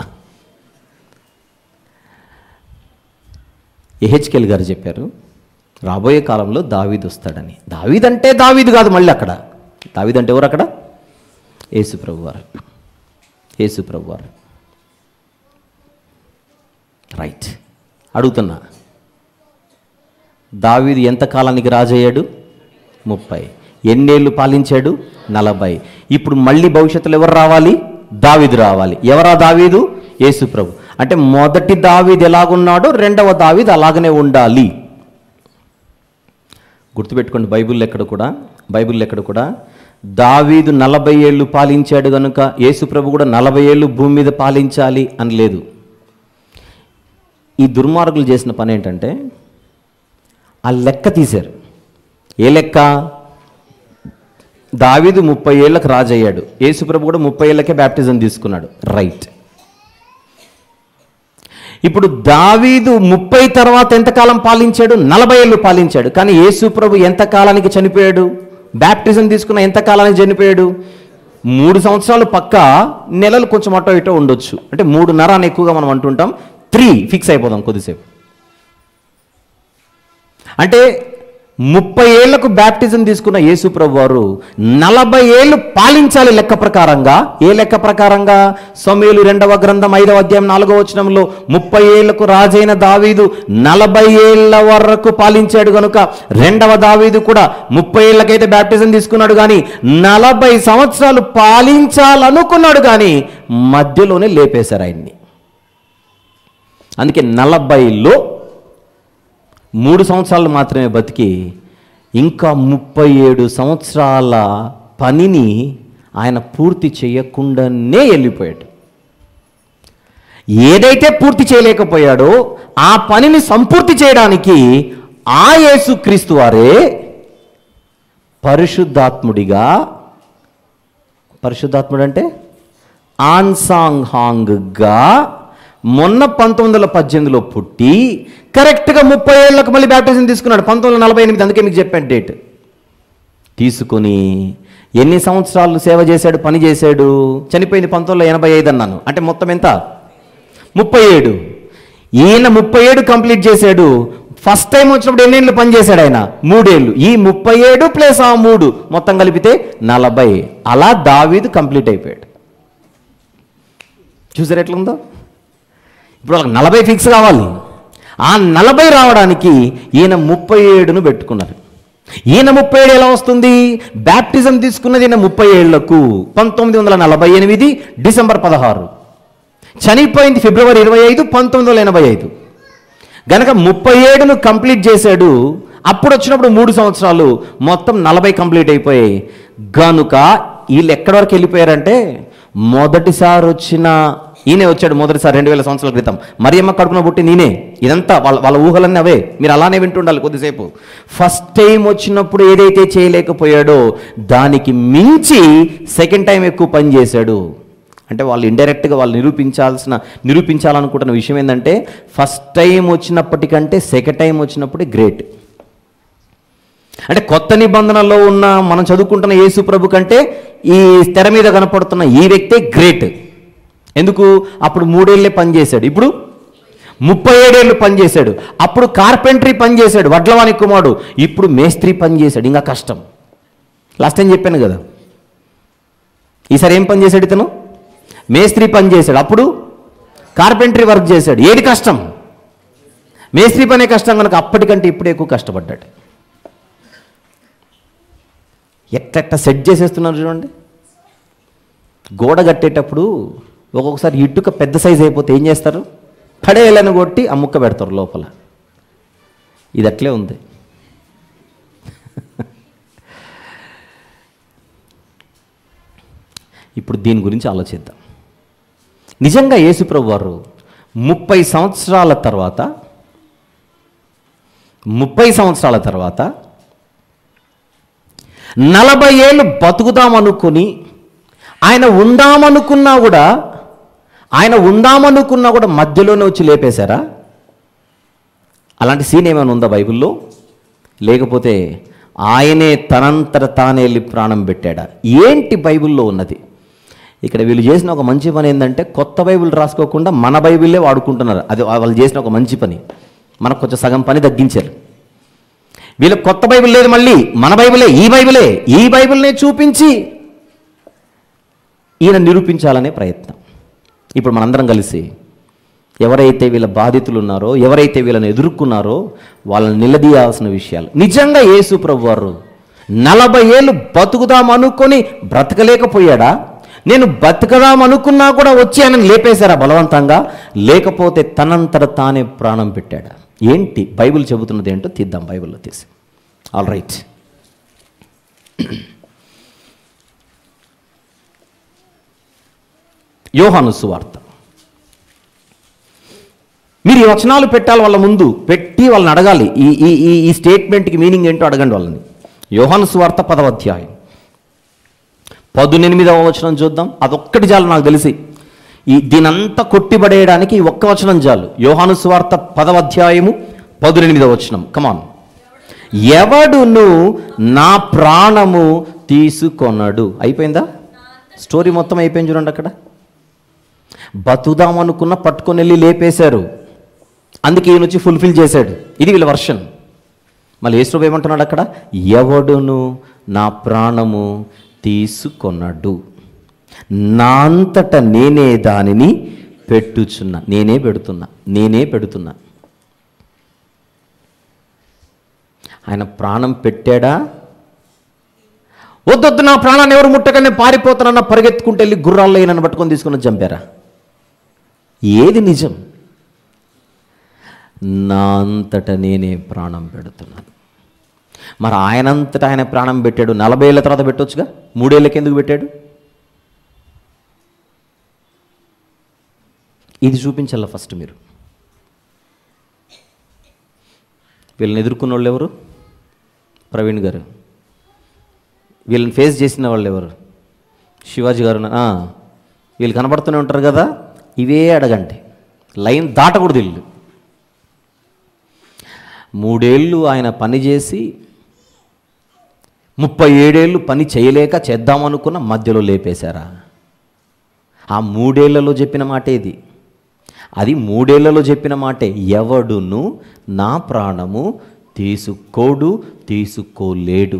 ఎహెచ్కెల్ గారు చెప్పారు రాబోయే కాలంలో దావీద్ వస్తాడని దావీద్ అంటే దావీద్ కాదు మళ్ళీ అక్కడ దావీద్ అంటే ఎవరు అక్కడ యేసు ప్రభు వారు యేసు ప్రభు వారు రైట్ అడుగుతున్నా దావీదు ఎంత కాలానికి రాజయ్యాడు ముప్పై ఎన్నేళ్ళు పాలించాడు నలభై ఇప్పుడు మళ్ళీ భవిష్యత్తులో ఎవరు రావాలి దావీదు రావాలి ఎవరా దావీదు యేసు ప్రభు అంటే మొదటి దావీదు ఎలాగున్నాడో రెండవ దావీదు అలాగనే ఉండాలి గుర్తుపెట్టుకోండి బైబిల్ ఎక్కడ కూడా బైబిల్ ఎక్కడ కూడా దావీదు నలభై ఏళ్ళు పాలించాడు కనుక యేసుప్రభు కూడా నలభై ఏళ్ళు భూమి మీద పాలించాలి అని లేదు ఈ దుర్మార్గులు చేసిన పని ఏంటంటే ఆ లెక్క తీశారు ఏ లెక్క దావీదు ముప్పై ఏళ్ళకి రాజు అయ్యాడు యేసుప్రభు కూడా ముప్పై ఏళ్ళకే బ్యాప్టిజం తీసుకున్నాడు రైట్ ఇప్పుడు దావీదు ముప్పై తర్వాత ఎంతకాలం పాలించాడు నలభై ఏళ్ళు పాలించాడు కానీ యేసుప్రభు ఎంత కాలానికి చనిపోయాడు బ్యాప్టిజం తీసుకున్న ఎంత కాలానికి చనిపోయాడు మూడు సంవత్సరాలు పక్క నెలలు కొంచెం అటో ఇటో ఉండొచ్చు అంటే మూడున్నర అని ఎక్కువగా మనం అంటుంటాం త్రీ ఫిక్స్ అయిపోదాం కొద్దిసేపు అంటే ముప్పై ఏళ్లకు బ్యాప్టిజం తీసుకున్న యేసు ప్రభు వారు నలభై ఏళ్ళు పాలించాలి లెక్క ప్రకారంగా ఏ లెక్క ప్రకారంగా సమేలు రెండవ గ్రంథం ఐదవ అధ్యాయం నాలుగవ వచనంలో ముప్పై ఏళ్లకు రాజైన దావీదు నలభై ఏళ్ల వరకు పాలించాడు కనుక రెండవ దావీదు కూడా ముప్పై ఏళ్ళకైతే బ్యాప్టిజం తీసుకున్నాడు కానీ నలభై సంవత్సరాలు పాలించాలనుకున్నాడు కానీ మధ్యలోనే లేపేశారు ఆయన్ని అందుకే నలభైలో మూడు సంవత్సరాలు మాత్రమే బతికి ఇంకా ముప్పై ఏడు సంవత్సరాల పనిని ఆయన పూర్తి చేయకుండానే వెళ్ళిపోయాడు ఏదైతే పూర్తి చేయలేకపోయాడో ఆ పనిని సంపూర్తి చేయడానికి ఆ యేసుక్రీస్తు వారే పరిశుద్ధాత్ముడిగా పరిశుద్ధాత్ముడు అంటే ఆన్సాంగ్ హాంగ్గా మొన్న పంతొమ్మిది వందల పద్దెనిమిదిలో పుట్టి కరెక్ట్గా ముప్పై ఏళ్ళకు మళ్ళీ బ్యాప్టిజం తీసుకున్నాడు పంతొమ్మిది వందల నలభై ఎనిమిది అందుకే మీకు చెప్పాను డేట్ తీసుకుని ఎన్ని సంవత్సరాలు సేవ చేశాడు పని చేశాడు చనిపోయింది పంతొమ్మిది వందల ఎనభై ఐదు అన్నాను అంటే మొత్తం ఎంత ముప్పై ఏడు ఈయన ముప్పై ఏడు కంప్లీట్ చేశాడు ఫస్ట్ టైం వచ్చినప్పుడు ఎన్నేళ్ళు పని చేశాడు ఆయన మూడేళ్ళు ఈ ముప్పై ఏడు ప్లస్ ఆ మూడు మొత్తం కలిపితే నలభై అలా దావీదు కంప్లీట్ అయిపోయాడు చూసారు ఎట్లుందో ఇప్పుడు వాళ్ళకి నలభై ఫిక్స్ కావాలి ఆ నలభై రావడానికి ఈయన ముప్పై ఏడును పెట్టుకున్నారు ఈయన ముప్పై ఏడు ఎలా వస్తుంది బ్యాప్టిజం తీసుకున్నది ఈయన ముప్పై ఏళ్లకు పంతొమ్మిది వందల నలభై ఎనిమిది డిసెంబర్ పదహారు చనిపోయింది ఫిబ్రవరి ఇరవై ఐదు పంతొమ్మిది వందల ఎనభై ఐదు గనక ముప్పై ఏడును కంప్లీట్ చేశాడు అప్పుడు వచ్చినప్పుడు మూడు సంవత్సరాలు మొత్తం నలభై కంప్లీట్ అయిపోయాయి గనుక వీళ్ళు ఎక్కడి వరకు వెళ్ళిపోయారంటే మొదటిసారి వచ్చిన ఈయనే వచ్చాడు మొదటిసారి రెండు వేల సంవత్సరాల క్రితం మరియమ్మ కడుపున పుట్టి నేనే ఇదంతా వాళ్ళ వాళ్ళ ఊహలన్నీ అవే మీరు అలానే వింటుండాలి కొద్దిసేపు ఫస్ట్ టైం వచ్చినప్పుడు ఏదైతే చేయలేకపోయాడో దానికి మించి సెకండ్ టైం ఎక్కువ పని చేశాడు అంటే వాళ్ళు ఇండైరెక్ట్గా వాళ్ళు నిరూపించాల్సిన నిరూపించాలనుకుంటున్న విషయం ఏంటంటే ఫస్ట్ టైం వచ్చినప్పటికంటే సెకండ్ టైం వచ్చినప్పుడే గ్రేట్ అంటే కొత్త నిబంధనలో ఉన్న మనం చదువుకుంటున్న యేసు ప్రభు కంటే ఈ తెర మీద కనపడుతున్న ఈ వ్యక్తే గ్రేట్ ఎందుకు అప్పుడు మూడేళ్లే పనిచేశాడు ఇప్పుడు ముప్పై ఏడేళ్ళు పనిచేశాడు అప్పుడు కార్పెంటరీ పనిచేశాడు వడ్లవాణి కుమారుడు ఇప్పుడు మేస్త్రి పనిచేశాడు ఇంకా కష్టం లాస్ట్ టైం చెప్పాను కదా ఈసారి ఏం పని చేశాడు ఇతను మేస్త్రి పని చేశాడు అప్పుడు కార్పెంటరీ వర్క్ చేశాడు ఏది కష్టం మేస్త్రి పనే కష్టం కనుక అప్పటికంటే ఇప్పుడు ఎక్కువ కష్టపడ్డాడు ఎట్ట సెట్ చేసేస్తున్నారు చూడండి గోడ కట్టేటప్పుడు ఒక్కొక్కసారి ఇటుక పెద్ద సైజ్ అయిపోతే ఏం చేస్తారు పడేయాలని కొట్టి ఆ ముక్క పెడతారు లోపల ఇది అట్లే ఉంది ఇప్పుడు దీని గురించి ఆలోచిద్దాం నిజంగా యేసుప్రభు వారు ముప్పై సంవత్సరాల తర్వాత ముప్పై సంవత్సరాల తర్వాత నలభై ఏళ్ళు బతుకుదామనుకుని ఆయన ఉందామనుకున్నా కూడా ఆయన ఉందామనుకున్నా కూడా మధ్యలోనే వచ్చి లేపేశారా అలాంటి సీన్ ఏమైనా ఉందా బైబిల్లో లేకపోతే ఆయనే తనంతట తానే వెళ్ళి ప్రాణం పెట్టాడా ఏంటి బైబిల్లో ఉన్నది ఇక్కడ వీళ్ళు చేసిన ఒక మంచి పని ఏంటంటే కొత్త బైబిల్ రాసుకోకుండా మన బైబిల్లే వాడుకుంటున్నారు అది వాళ్ళు చేసిన ఒక మంచి పని మనకు కొంచెం సగం పని తగ్గించారు వీళ్ళకి కొత్త బైబిల్ లేదు మళ్ళీ మన బైబిలే ఈ బైబిలే ఈ బైబిల్నే చూపించి ఈయన నిరూపించాలనే ప్రయత్నం ఇప్పుడు మనందరం కలిసి ఎవరైతే వీళ్ళ బాధితులు ఉన్నారో ఎవరైతే వీళ్ళని ఎదుర్కొన్నారో వాళ్ళని నిలదీయాల్సిన విషయాలు నిజంగా యేసు ప్రభు వారు నలభై ఏళ్ళు బతుకుదాం అనుకొని బ్రతకలేకపోయాడా నేను బతకదాం అనుకున్నా కూడా వచ్చి ఆయన లేపేశారా బలవంతంగా లేకపోతే తనంతట తానే ప్రాణం పెట్టాడా ఏంటి బైబిల్ చెబుతున్నది ఏంటో తీద్దాం బైబిల్లో తీసి ఆల్ రైట్ యోహాను సువార్త మీరు ఈ వచనాలు పెట్టాలి వాళ్ళ ముందు పెట్టి వాళ్ళని అడగాలి ఈ ఈ ఈ ఈ స్టేట్మెంట్కి మీనింగ్ ఏంటో అడగండి వాళ్ళని యోహాను సువార్త పదవ అధ్యాయం పదునెనిమిదవ వచనం చూద్దాం అదొక్కటి చాలు నాకు తెలిసి ఈ దీనంతా కొట్టిబడేయడానికి ఈ ఒక్క వచనం చాలు యోహాను సువార్త పదవ అధ్యాయము పదునెనిమిదవ వచనం కమాన్ ఎవడును నా ప్రాణము తీసుకొనడు అయిపోయిందా స్టోరీ మొత్తం అయిపోయింది చూడండి అక్కడ బతుదాం అనుకున్న పట్టుకొని వెళ్ళి లేపేశారు అందుకే ఈయన వచ్చి ఫుల్ఫిల్ చేశాడు ఇది వీళ్ళ వర్షన్ మళ్ళీ యేసు ఏమంటున్నాడు అక్కడ ఎవడును నా ప్రాణము తీసుకొన్నాడు నా అంతట నేనే దానిని పెట్టుచున్నా నేనే పెడుతున్నా నేనే పెడుతున్నా ఆయన ప్రాణం పెట్టాడా వద్దొద్దు నా ప్రాణాన్ని ఎవరు ముట్టకనే పారిపోతానన్న పరిగెత్తుకుంటూ వెళ్ళి గుర్రాల్లో ఈయనను పట్టుకొని తీసుకుని చంపారా ఏది నిజం నా అంతట నేనే ప్రాణం పెడుతున్నాను మరి ఆయనంతటా ఆయన ప్రాణం పెట్టాడు నలభై ఏళ్ళ తర్వాత పెట్టొచ్చుగా మూడేళ్ళకి ఎందుకు పెట్టాడు ఇది చూపించాల ఫస్ట్ మీరు వీళ్ళని ఎదుర్కొన్న వాళ్ళు ఎవరు ప్రవీణ్ గారు వీళ్ళని ఫేస్ చేసిన వాళ్ళు ఎవరు శివాజీ గారు ఆ, వీళ్ళు కనబడుతూనే ఉంటారు కదా ఇవే అడగండి లైన్ దాటకూడదు వీళ్ళు మూడేళ్ళు ఆయన పని చేసి ముప్పై ఏడేళ్ళు పని చేయలేక చేద్దామనుకున్న మధ్యలో లేపేశారా ఆ మూడేళ్లలో చెప్పిన మాట ఇది అది మూడేళ్లలో చెప్పిన మాటే ఎవడును నా ప్రాణము తీసుకోడు తీసుకోలేడు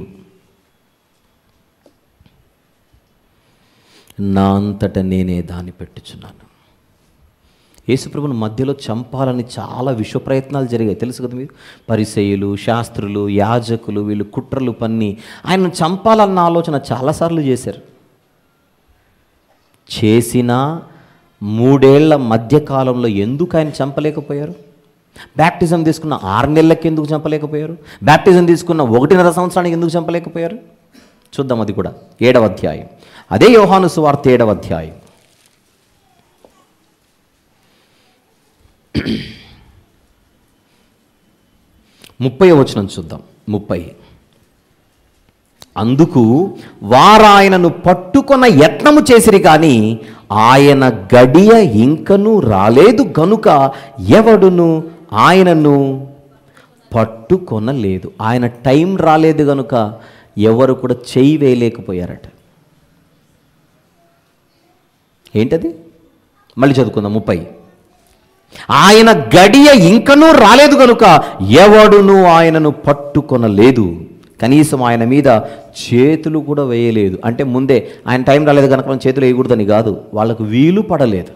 నా అంతట నేనే దాన్ని పెట్టుచున్నాను యేసుప్రభుని మధ్యలో చంపాలని చాలా విశ్వ ప్రయత్నాలు జరిగాయి తెలుసు కదా మీరు పరిసయులు శాస్త్రులు యాజకులు వీళ్ళు కుట్రలు పన్ని ఆయనను చంపాలన్న ఆలోచన చాలాసార్లు చేశారు చేసిన మూడేళ్ల మధ్యకాలంలో ఎందుకు ఆయన చంపలేకపోయారు బ్యాప్టిజం తీసుకున్న ఆరు నెలలకి ఎందుకు చంపలేకపోయారు బ్యాప్టిజం తీసుకున్న ఒకటిన్నర సంవత్సరానికి ఎందుకు చంపలేకపోయారు చూద్దాం అది కూడా ఏడవ అధ్యాయం అదే యోహాను సువార్త ఏడవ అధ్యాయం ముప్పై వచనం చూద్దాం ముప్పై అందుకు వారాయనను పట్టుకొన యత్నము చేసిరి కానీ ఆయన గడియ ఇంకను రాలేదు గనుక ఎవడును ఆయనను పట్టుకొనలేదు ఆయన టైం రాలేదు గనుక ఎవరు కూడా చెయ్యి వేయలేకపోయారట ఏంటది మళ్ళీ చదువుకుందాం ముప్పై ఆయన గడియ ఇంకనూ రాలేదు కనుక ఎవడును ఆయనను పట్టుకొనలేదు కనీసం ఆయన మీద చేతులు కూడా వేయలేదు అంటే ముందే ఆయన టైం రాలేదు కనుక మనం చేతులు వేయకూడదని కాదు వాళ్ళకు వీలు పడలేదు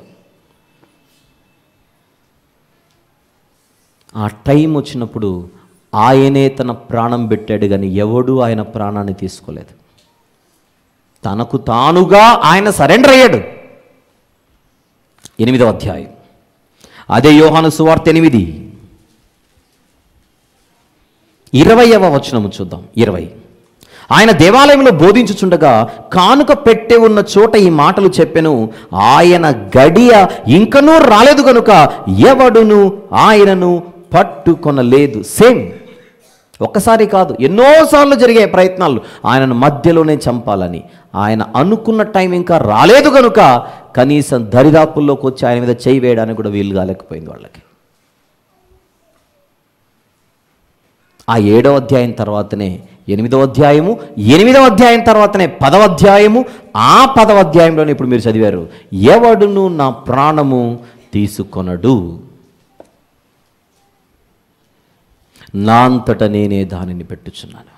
ఆ టైం వచ్చినప్పుడు ఆయనే తన ప్రాణం పెట్టాడు కానీ ఎవడు ఆయన ప్రాణాన్ని తీసుకోలేదు తనకు తానుగా ఆయన సరెండర్ అయ్యాడు ఎనిమిదవ అధ్యాయం అదే యోహాను సువార్త ఎనిమిది ఇరవయవ వచనము చూద్దాం ఇరవై ఆయన దేవాలయంలో బోధించుచుండగా కానుక పెట్టే ఉన్న చోట ఈ మాటలు చెప్పెను ఆయన గడియ ఇంకనూ రాలేదు కనుక ఎవడును ఆయనను పట్టుకొనలేదు సేమ్ ఒక్కసారి కాదు ఎన్నోసార్లు జరిగాయి ప్రయత్నాలు ఆయనను మధ్యలోనే చంపాలని ఆయన అనుకున్న టైం ఇంకా రాలేదు కనుక కనీసం దరిదాపుల్లోకి వచ్చి ఆయన మీద చేయి వేయడానికి కూడా వీలు కాలేకపోయింది వాళ్ళకి ఆ ఏడవ అధ్యాయం తర్వాతనే ఎనిమిదవ అధ్యాయము ఎనిమిదవ అధ్యాయం తర్వాతనే పదవ అధ్యాయము ఆ పదవ అధ్యాయంలోనే ఇప్పుడు మీరు చదివారు ఎవడును నా ప్రాణము తీసుకొనడు నా అంతట నేనే దానిని పెట్టుచున్నాను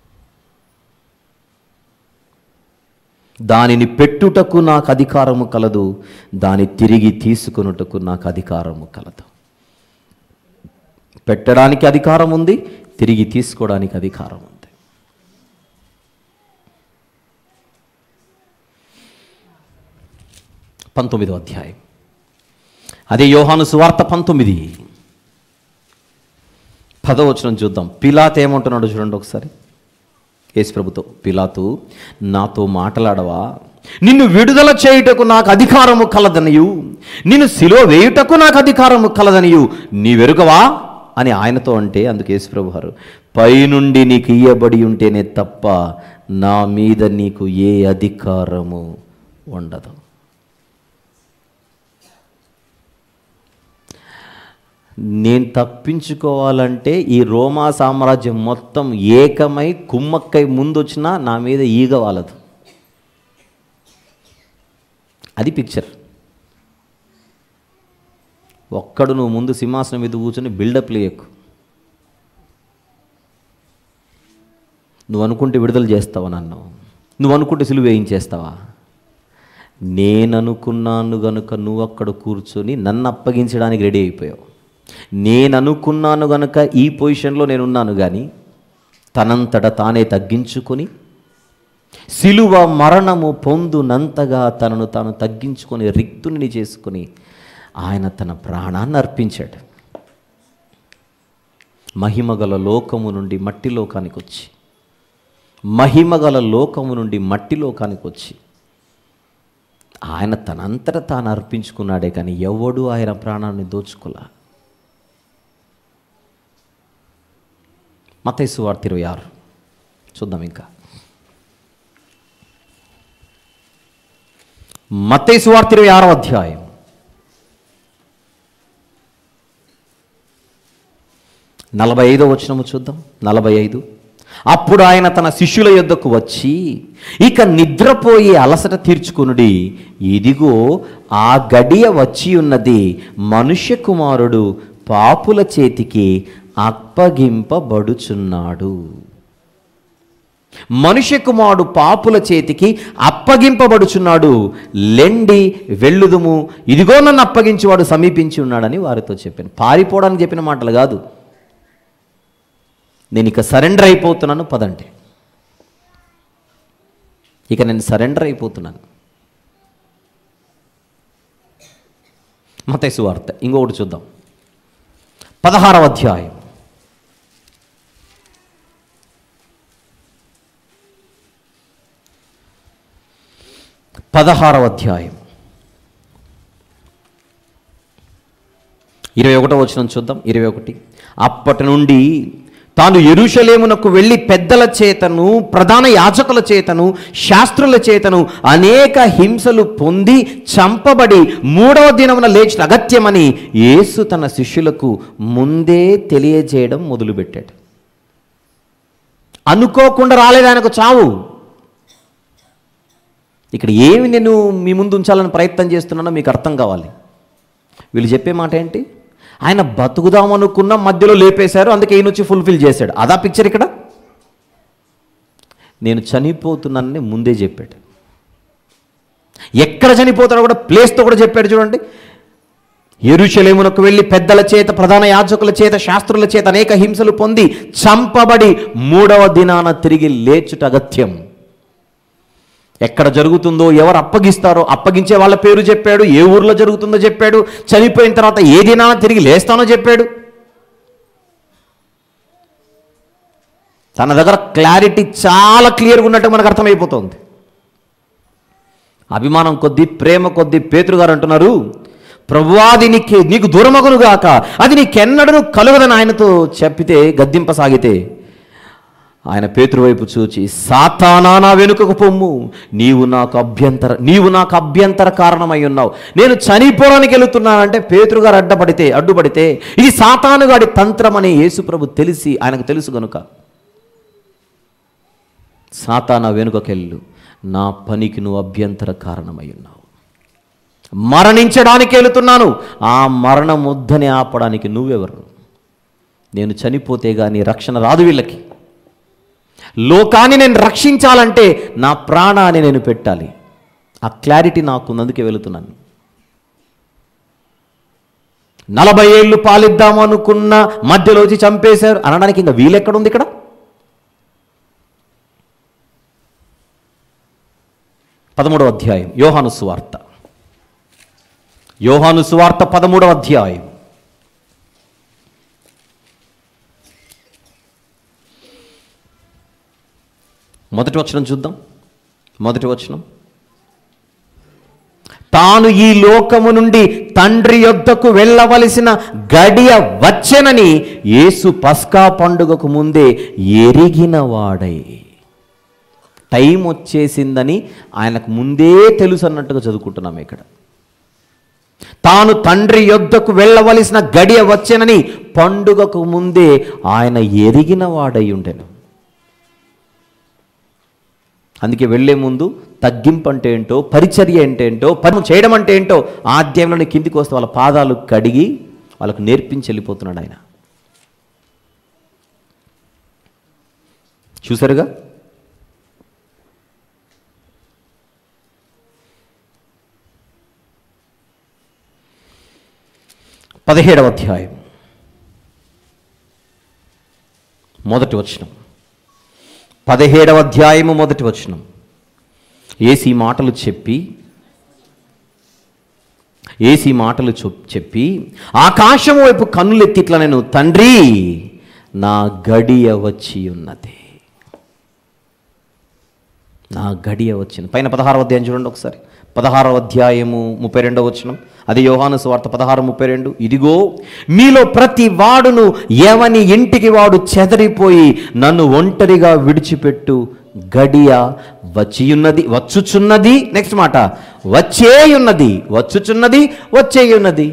దానిని పెట్టుటకు నాకు అధికారము కలదు దాని తిరిగి తీసుకొనుటకు నాకు అధికారము కలదు పెట్టడానికి అధికారం ఉంది తిరిగి తీసుకోవడానికి అధికారం ఉంది పంతొమ్మిదో అధ్యాయం అదే యోహాను సువార్త పంతొమ్మిది పదవచనం చూద్దాం పిలాత్ ఏమంటున్నాడు చూడండి ఒకసారి యేసు ప్రభుతో పిలాతు నాతో మాట్లాడవా నిన్ను విడుదల చేయుటకు నాకు అధికారము కలదనియు నిన్ను సిలువ వేయుటకు నాకు అధికారము కలదనియు నీ వెరుగవా అని ఆయనతో అంటే అందుకు యేసుప్రభు వారు పైనుండి నీకు ఇయ్యబడి ఉంటేనే తప్ప నా మీద నీకు ఏ అధికారము ఉండదు నేను తప్పించుకోవాలంటే ఈ రోమా సామ్రాజ్యం మొత్తం ఏకమై కుమ్మక్కై ముందొచ్చినా నా మీద ఈగ వాలదు అది పిక్చర్ ఒక్కడు నువ్వు ముందు సింహాసనం మీద కూర్చొని బిల్డప్ లేయకు నువ్వు అనుకుంటే విడుదల చేస్తావా నన్ను నువ్వు అనుకుంటే సిలువ వేయించేస్తావా నేను అనుకున్నాను గనుక నువ్వు అక్కడ కూర్చొని నన్ను అప్పగించడానికి రెడీ అయిపోయావు నేను అనుకున్నాను గనుక ఈ పొజిషన్లో నేనున్నాను కానీ తనంతట తానే తగ్గించుకొని సిలువ మరణము పొందునంతగా తనను తాను తగ్గించుకొని రిక్తుని చేసుకొని ఆయన తన ప్రాణాన్ని అర్పించాడు మహిమగల లోకము నుండి మట్టి లోకానికి వచ్చి మహిమగల లోకము నుండి మట్టి లోకానికి వచ్చి ఆయన తనంతట తాను అర్పించుకున్నాడే కానీ ఎవడు ఆయన ప్రాణాన్ని దోచుకోలా మతైసు వార్త ఇరవై ఆరు చూద్దాం ఇంకా మత్తైసు వార్త ఇరవై ఆరో అధ్యాయం నలభై ఐదో వచనము చూద్దాం నలభై ఐదు అప్పుడు ఆయన తన శిష్యుల యొద్దకు వచ్చి ఇక నిద్రపోయి అలసట తీర్చుకునుడి ఇదిగో ఆ గడియ వచ్చి ఉన్నది మనుష్య కుమారుడు పాపుల చేతికి అప్పగింపబడుచున్నాడు మనుష్య కుమారుడు పాపుల చేతికి అప్పగింపబడుచున్నాడు లెండి వెళ్ళుదుము ఇదిగో నన్ను అప్పగించేవాడు సమీపించి ఉన్నాడని వారితో చెప్పాను పారిపోవడానికి చెప్పిన మాటలు కాదు నేను ఇక సరెండర్ అయిపోతున్నాను పదండి ఇక నేను సరెండర్ అయిపోతున్నాను మతైసు వార్త ఇంకొకటి చూద్దాం పదహారవ అధ్యాయం పదహారవ అధ్యాయం ఇరవై ఒకటో వచనం చూద్దాం ఇరవై ఒకటి అప్పటి నుండి తాను ఎరుషలేమునకు వెళ్ళి పెద్దల చేతను ప్రధాన యాజకుల చేతను శాస్త్రుల చేతను అనేక హింసలు పొంది చంపబడి మూడవ దినమున లేచిన అగత్యమని యేసు తన శిష్యులకు ముందే తెలియజేయడం మొదలుపెట్టాడు అనుకోకుండా రాలేదు ఆయనకు చావు ఇక్కడ ఏమి నేను మీ ముందు ఉంచాలని ప్రయత్నం చేస్తున్నానో మీకు అర్థం కావాలి వీళ్ళు చెప్పే మాట ఏంటి ఆయన బతుకుదామనుకున్న మధ్యలో లేపేశారు అందుకే ఈయన వచ్చి ఫుల్ఫిల్ చేశాడు అదా పిక్చర్ ఇక్కడ నేను చనిపోతున్నానని ముందే చెప్పాడు ఎక్కడ చనిపోతాడో కూడా ప్లేస్తో కూడా చెప్పాడు చూడండి ఎరుషలేమునకు వెళ్ళి పెద్దల చేత ప్రధాన యాజకుల చేత శాస్త్రుల చేత అనేక హింసలు పొంది చంపబడి మూడవ దినాన తిరిగి లేచుట అగత్యం ఎక్కడ జరుగుతుందో ఎవరు అప్పగిస్తారో అప్పగించే వాళ్ళ పేరు చెప్పాడు ఏ ఊర్లో జరుగుతుందో చెప్పాడు చనిపోయిన తర్వాత ఏ దినాన తిరిగి లేస్తానో చెప్పాడు తన దగ్గర క్లారిటీ చాలా క్లియర్గా ఉన్నట్టు మనకు అర్థమైపోతుంది అభిమానం కొద్దీ ప్రేమ కొద్దీ పేతురు గారు అంటున్నారు ప్రభువాది నీకు నీకు దూరమగును గాక అది నీకెన్నడను కలుగదని ఆయనతో చెప్పితే గద్దింపసాగితే ఆయన పేతురు వైపు చూచి సాతానా నా వెనుకకు పొమ్ము నీవు నాకు అభ్యంతర నీవు నాకు అభ్యంతర కారణమై ఉన్నావు నేను చనిపోవడానికి వెళుతున్నానంటే పేతురు గారు అడ్డపడితే అడ్డుపడితే ఇది సాతానుగాడి తంత్రం అని యేసుప్రభు తెలిసి ఆయనకు తెలుసు గనుక సాతానా వెనుకకెళ్ళు నా పనికి నువ్వు అభ్యంతర కారణమై ఉన్నావు మరణించడానికి వెళుతున్నాను ఆ మరణం వద్దని ఆపడానికి నువ్వెవరు నేను చనిపోతే కానీ రక్షణ రాదు వీళ్ళకి లోకాన్ని నేను రక్షించాలంటే నా ప్రాణాన్ని నేను పెట్టాలి ఆ క్లారిటీ నాకు అందుకే వెళుతున్నాను నలభై ఏళ్ళు పాలిద్దాం అనుకున్న మధ్యలో వచ్చి చంపేశారు అనడానికి ఇంకా వీలెక్కడుంది ఇక్కడ పదమూడవ అధ్యాయం యోహాను సువార్త యోహాను సువార్త పదమూడవ అధ్యాయం మొదటి వచనం చూద్దాం మొదటి వచనం తాను ఈ లోకము నుండి తండ్రి యొద్దకు వెళ్ళవలసిన గడియ వచ్చెనని యేసు పస్కా పండుగకు ముందే ఎరిగిన వాడై టైం వచ్చేసిందని ఆయనకు ముందే తెలుసు అన్నట్టుగా చదువుకుంటున్నాం ఇక్కడ తాను తండ్రి యొద్దకు వెళ్ళవలసిన గడియ వచ్చెనని పండుగకు ముందే ఆయన ఎరిగిన వాడై ఉండెను అందుకే వెళ్ళే ముందు తగ్గింపు అంటే ఏంటో పరిచర్య అంటే ఏంటో పని చేయడం అంటే ఏంటో ఆద్యంలోని కిందికి వస్తే వాళ్ళ పాదాలు కడిగి వాళ్ళకు నేర్పించి వెళ్ళిపోతున్నాడు ఆయన చూసారుగా పదిహేడవ అధ్యాయం మొదటి వచనం పదిహేడవ అధ్యాయము మొదటి వచనం ఏసీ మాటలు చెప్పి ఏసీ మాటలు చెప్- చెప్పి ఆకాశం వైపు కన్నులెత్తిట్లా నేను తండ్రి నా గడియ వచ్చి ఉన్నది నా గడియ వచ్చింది పైన పదహారవ అధ్యాయం చూడండి ఒకసారి పదహారవ అధ్యాయము ముప్పై రెండవ వచనం అది యోహాను సువార్త పదహారు ముప్పై రెండు ఇదిగో మీలో ప్రతి వాడును ఎవని ఇంటికి వాడు చెదరిపోయి నన్ను ఒంటరిగా విడిచిపెట్టు గడియ వచ్చియున్నది వచ్చుచున్నది నెక్స్ట్ మాట వచ్చేయున్నది వచ్చుచున్నది వచ్చేయున్నది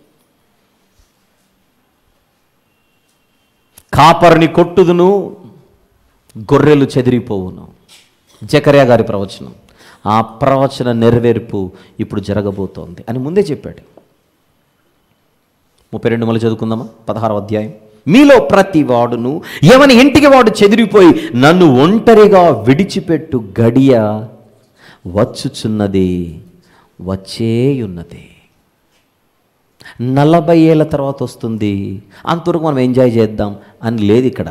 కాపరిని కొట్టుదును గొర్రెలు చెదిరిపోవును జకర్యా గారి ప్రవచనం ఆ ప్రవచన నెరవేర్పు ఇప్పుడు జరగబోతోంది అని ముందే చెప్పాడు ముప్పై రెండు మళ్ళీ చదువుకుందామా పదహారవ అధ్యాయం మీలో ప్రతి వాడును ఎవని ఇంటికి వాడు చెదిరిపోయి నన్ను ఒంటరిగా విడిచిపెట్టు గడియ వచ్చుచున్నది వచ్చేయున్నది నలభై ఏళ్ళ తర్వాత వస్తుంది అంతవరకు మనం ఎంజాయ్ చేద్దాం అని లేదు ఇక్కడ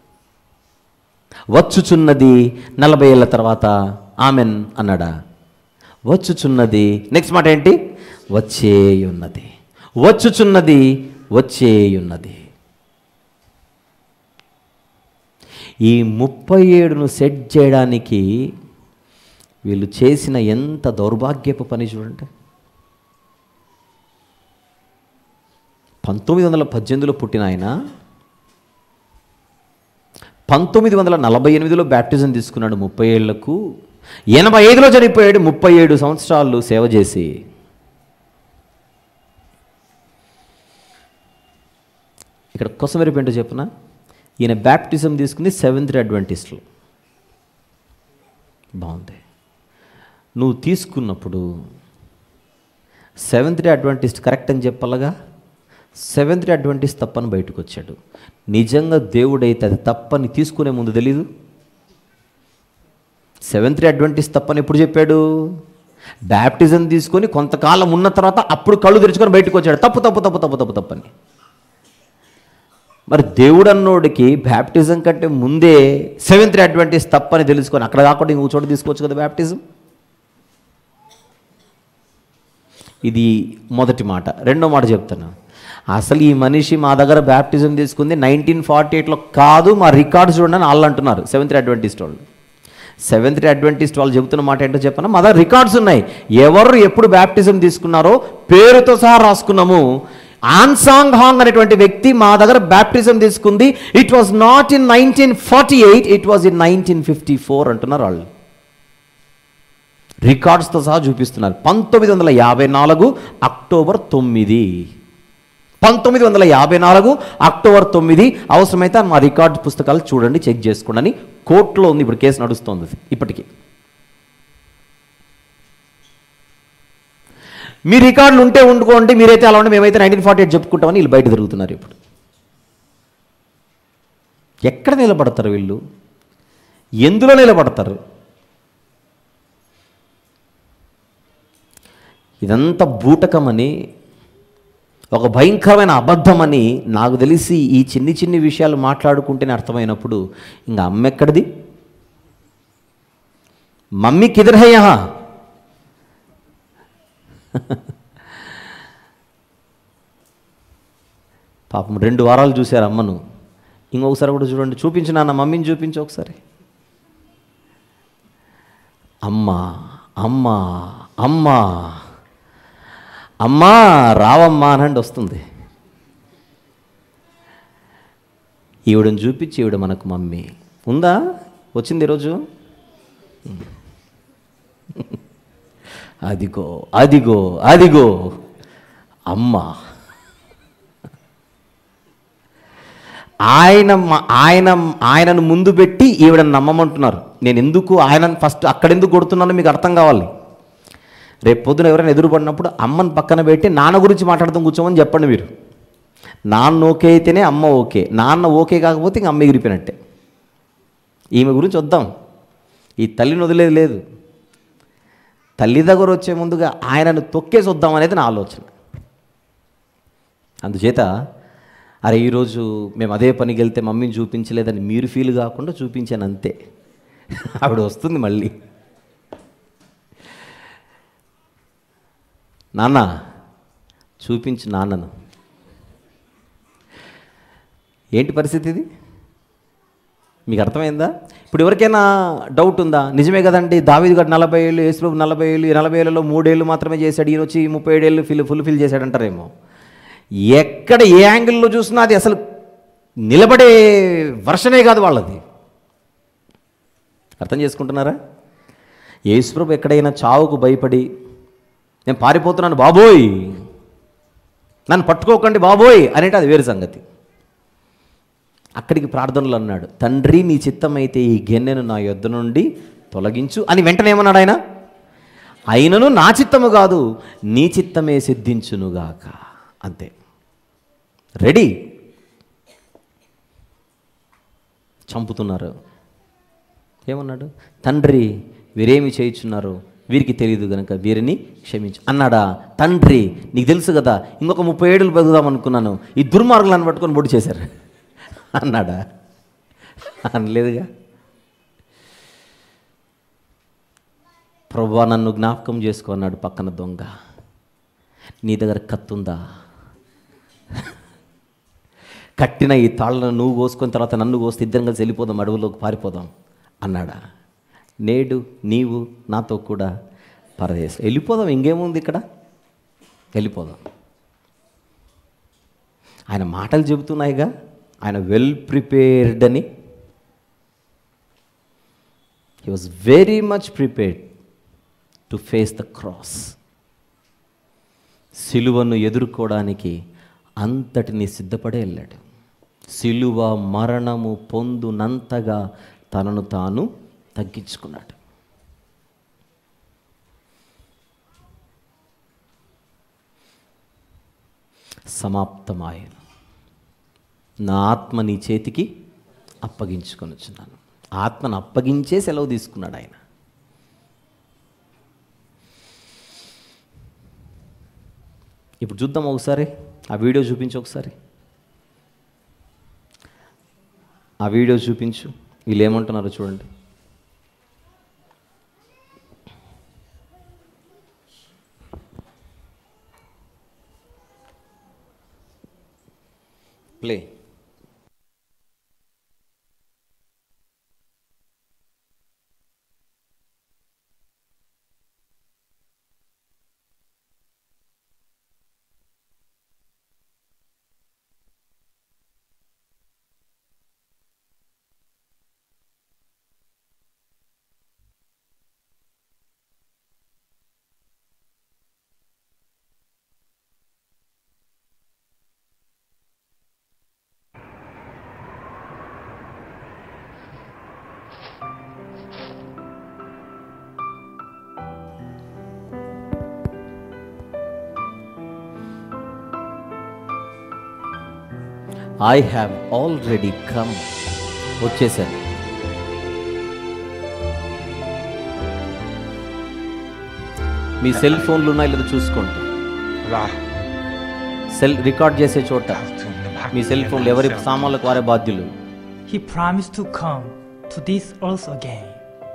వచ్చుచున్నది నలభై ఏళ్ళ తర్వాత ఆమెన్ అన్నాడా వచ్చుచున్నది నెక్స్ట్ మాట ఏంటి వచ్చేయున్నది వచ్చుచున్నది వచ్చేయున్నది ఈ ముప్పై ఏడును సెట్ చేయడానికి వీళ్ళు చేసిన ఎంత దౌర్భాగ్యపు పని చూడండి పంతొమ్మిది వందల పద్దెనిమిదిలో పుట్టిన ఆయన పంతొమ్మిది వందల నలభై ఎనిమిదిలో బ్యాప్టిజం తీసుకున్నాడు ముప్పై ఏళ్లకు ఎనభై ఐదులో చనిపోయాడు ముప్పై ఏడు సంవత్సరాలు సేవ చేసి ఇక్కడ కొసమెరిపి ఏంటో చెప్పున ఈయన బ్యాప్టిజం తీసుకుంది సెవెంత్ అడ్వెంటిస్ట్లో బాగుంది నువ్వు తీసుకున్నప్పుడు సెవెంత్ డే అడ్వెంటిస్ట్ కరెక్ట్ అని చెప్పాలగా సెవెంత్ డే అడ్వెంటిస్ట్ తప్పని బయటకు వచ్చాడు నిజంగా దేవుడైతే అది తప్పని తీసుకునే ముందు తెలీదు సెవెంత్ డే అడ్వెంటిస్ట్ తప్పని ఎప్పుడు చెప్పాడు బ్యాప్టిజం తీసుకొని కొంతకాలం ఉన్న తర్వాత అప్పుడు కళ్ళు తెరుచుకొని బయటకు వచ్చాడు తప్పు తప్పు తప్పు తప్పు తప్పు తప్పని మరి దేవుడు అన్నోడికి బ్యాప్టిజం కంటే ముందే సెవెంత్ డే అడ్వెంటిస్ట్ తప్పని తెలుసుకొని అక్కడ కాకుండా ఇంకో చోట తీసుకోవచ్చు కదా బ్యాప్టిజం ఇది మొదటి మాట రెండో మాట చెప్తాను అసలు ఈ మనిషి మా దగ్గర బ్యాప్టిజం తీసుకుంది నైన్టీన్ ఫార్టీ ఎయిట్లో కాదు మా రికార్డ్స్ చూడండి అని వాళ్ళు అంటున్నారు సెవెంత్ అడ్వెంటిస్ట్ వాళ్ళు సెవెంత్ అడ్వెంటిస్ట్ వాళ్ళు చెబుతున్న మాట ఏంటో చెప్పనా మా దగ్గర రికార్డ్స్ ఉన్నాయి ఎవరు ఎప్పుడు బ్యాప్టిజం తీసుకున్నారో పేరుతో సహా రాసుకున్నాము ఆన్సాంగ్ హాంగ్ అనేటువంటి వ్యక్తి మా దగ్గర బ్యాప్టిజం తీసుకుంది it was not in nineteen forty eight it was in nineteen fifty four అంటున్నారు వాళ్ళు రికార్డ్స్తో సహా చూపిస్తున్నారు పంతొమ్మిది వందల యాభై నాలుగు అక్టోబర్ తొమ్మిది పంతొమ్మిది వందల యాభై నాలుగు అక్టోబర్ తొమ్మిది అవసరమైతే మా రికార్డ్ పుస్తకాలు చూడండి చెక్ చేసుకోండి అని కోర్టులో ఉంది ఇప్పుడు కేసు నడుస్తోంది అది ఇప్పటికీ మీ రికార్డులు ఉంటే ఉండుకోండి మీరైతే అలా ఉండి మేమైతే నైన్టీన్ ఫార్టీ ఎయిట్ చెప్పుకుంటామని వీళ్ళు బయట తిరుగుతున్నారు ఇప్పుడు ఎక్కడ నిలబడతారు వీళ్ళు ఎందులో నిలబడతారు ఇదంతా బూటకమని ఒక భయంకరమైన అబద్ధమని నాకు తెలిసి ఈ చిన్ని చిన్ని విషయాలు మాట్లాడుకుంటేనే అర్థమైనప్పుడు ఇంకా అమ్మ ఎక్కడిది మమ్మీ కిదర్ హై యహా పాపం రెండు వారాలు చూశారు అమ్మను ఇంకొకసారి కూడా చూడండి చూపించు నాన్న మమ్మీని చూపించు ఒకసారి అమ్మ అమ్మ అమ్మ అమ్మా రావమ్మా అనండి వస్తుంది ఈవిడని చూపించి ఈవిడ మనకు మమ్మీ ఉందా వచ్చింది ఈరోజు అదిగో అదిగో అదిగో అమ్మ ఆయన మ- ఆయన ఆయనను ముందు పెట్టి ఈవిడని నమ్మమంటున్నారు నేను ఎందుకు ఆయనను ఫస్ట్ అక్కడెందుకు కొడుతున్నానో మీకు అర్థం కావాలి రేపు పొద్దున ఎవరైనా ఎదురుపడినప్పుడు అమ్మని పక్కన పెట్టి నాన్న గురించి మాట్లాడదాం కూర్చోమని చెప్పండి మీరు నాన్న ఓకే అయితేనే అమ్మ ఓకే నాన్న ఓకే కాకపోతే ఇంక అమ్మ ఎగిరిపోయినట్టే ఈమె గురించి వద్దాం ఈ తల్లిని వదిలేదు లేదు తల్లి దగ్గర వచ్చే ముందుగా ఆయనను తొక్కేసి వద్దాం అనేది నా ఆలోచన అందుచేత అరే ఈరోజు మేము అదే పనికి వెళ్తే మమ్మీని చూపించలేదని మీరు ఫీల్ కాకుండా చూపించాను అంతే ఆవిడ వస్తుంది మళ్ళీ నాన్న చూపించు నాన్నను ఏంటి పరిస్థితి ఇది మీకు అర్థమైందా ఇప్పుడు ఎవరికైనా డౌట్ ఉందా నిజమే కదండి దావీదు గారు నలభై ఏళ్ళు యేసుప్రభు నలభై ఏళ్ళు ఈ నలభై ఏళ్ళలో మూడేళ్ళు మాత్రమే చేశాడు ఈయన వచ్చి ముప్పై ఏడేళ్ళు ఫిల్ ఫుల్ ఫిల్ చేశాడంటారేమో ఎక్కడ ఏ యాంగిల్లో చూసినా అది అసలు నిలబడే వర్షనే కాదు వాళ్ళది అర్థం చేసుకుంటున్నారా యేసుప్రభు ఎక్కడైనా చావుకు భయపడి నేను పారిపోతున్నాను బాబోయ్ నన్ను పట్టుకోకండి బాబోయ్ అనేటి అది వేరు సంగతి అక్కడికి ప్రార్థనలు అన్నాడు తండ్రి నీ చిత్తమైతే ఈ గిన్నెను నా యొద్ద నుండి తొలగించు అని వెంటనే ఏమన్నాడు ఆయన అయినను నా చిత్తము కాదు నీ చిత్తమే సిద్ధించునుగాక అంతే రెడీ చంపుతున్నారు ఏమన్నాడు తండ్రి వీరేమి చేయుచున్నారు వీరికి తెలియదు గనక వీరిని క్షమించు అన్నాడా తండ్రి నీకు తెలుసు కదా ఇంకొక ముప్పై ఏడులు బతుకుదాం అనుకున్నాను ఈ దుర్మార్గులను పట్టుకొని బొడి చేశారు అన్నాడా అనలేదుగా ప్రభా నన్ను జ్ఞాపకం చేసుకో అన్నాడు పక్కన దొంగ నీ దగ్గర కత్తుందా కట్టిన ఈ తాళ్ళను నువ్వు కోసుకొని తర్వాత నన్ను కోస్తే ఇద్దరం కలిసి వెళ్ళిపోదాం అడవులోకి పారిపోదాం అన్నాడా నేడు నీవు నాతో కూడా పరదేశం వెళ్ళిపోదాం ఇంకేముంది ఇక్కడ వెళ్ళిపోదాం ఆయన మాటలు చెబుతున్నాయిగా ఆయన వెల్ ప్రిపేర్డ్ అని he was very much prepared to face the cross సిలువను ఎదుర్కోవడానికి అంతటిని సిద్ధపడే వెళ్ళాడు సిలువ మరణము పొందునంతగా తనను తాను తగ్గించుకున్నాడు సమాప్తమాయను నా ఆత్మ నీ చేతికి అప్పగించుకొనుచున్నాను ఆత్మను అప్పగించే సెలవు తీసుకున్నాడు ఆయన ఇప్పుడు చూద్దాం ఒకసారి ఆ వీడియో చూపించు ఒకసారి ఆ వీడియో చూపించు వీళ్ళు ఏమంటున్నారో చూడండి play I have already come వచ్చేసాను మీ సెల్ ఫోన్లు ఉన్నాయి లేదా చూసుకోండి రా సెల్ రికార్డ్ చేసే చోట మీ సెల్ ఫోన్లు ఎవరి సామాన్లకు వారే బాధ్యులు He promised to come to this earth again.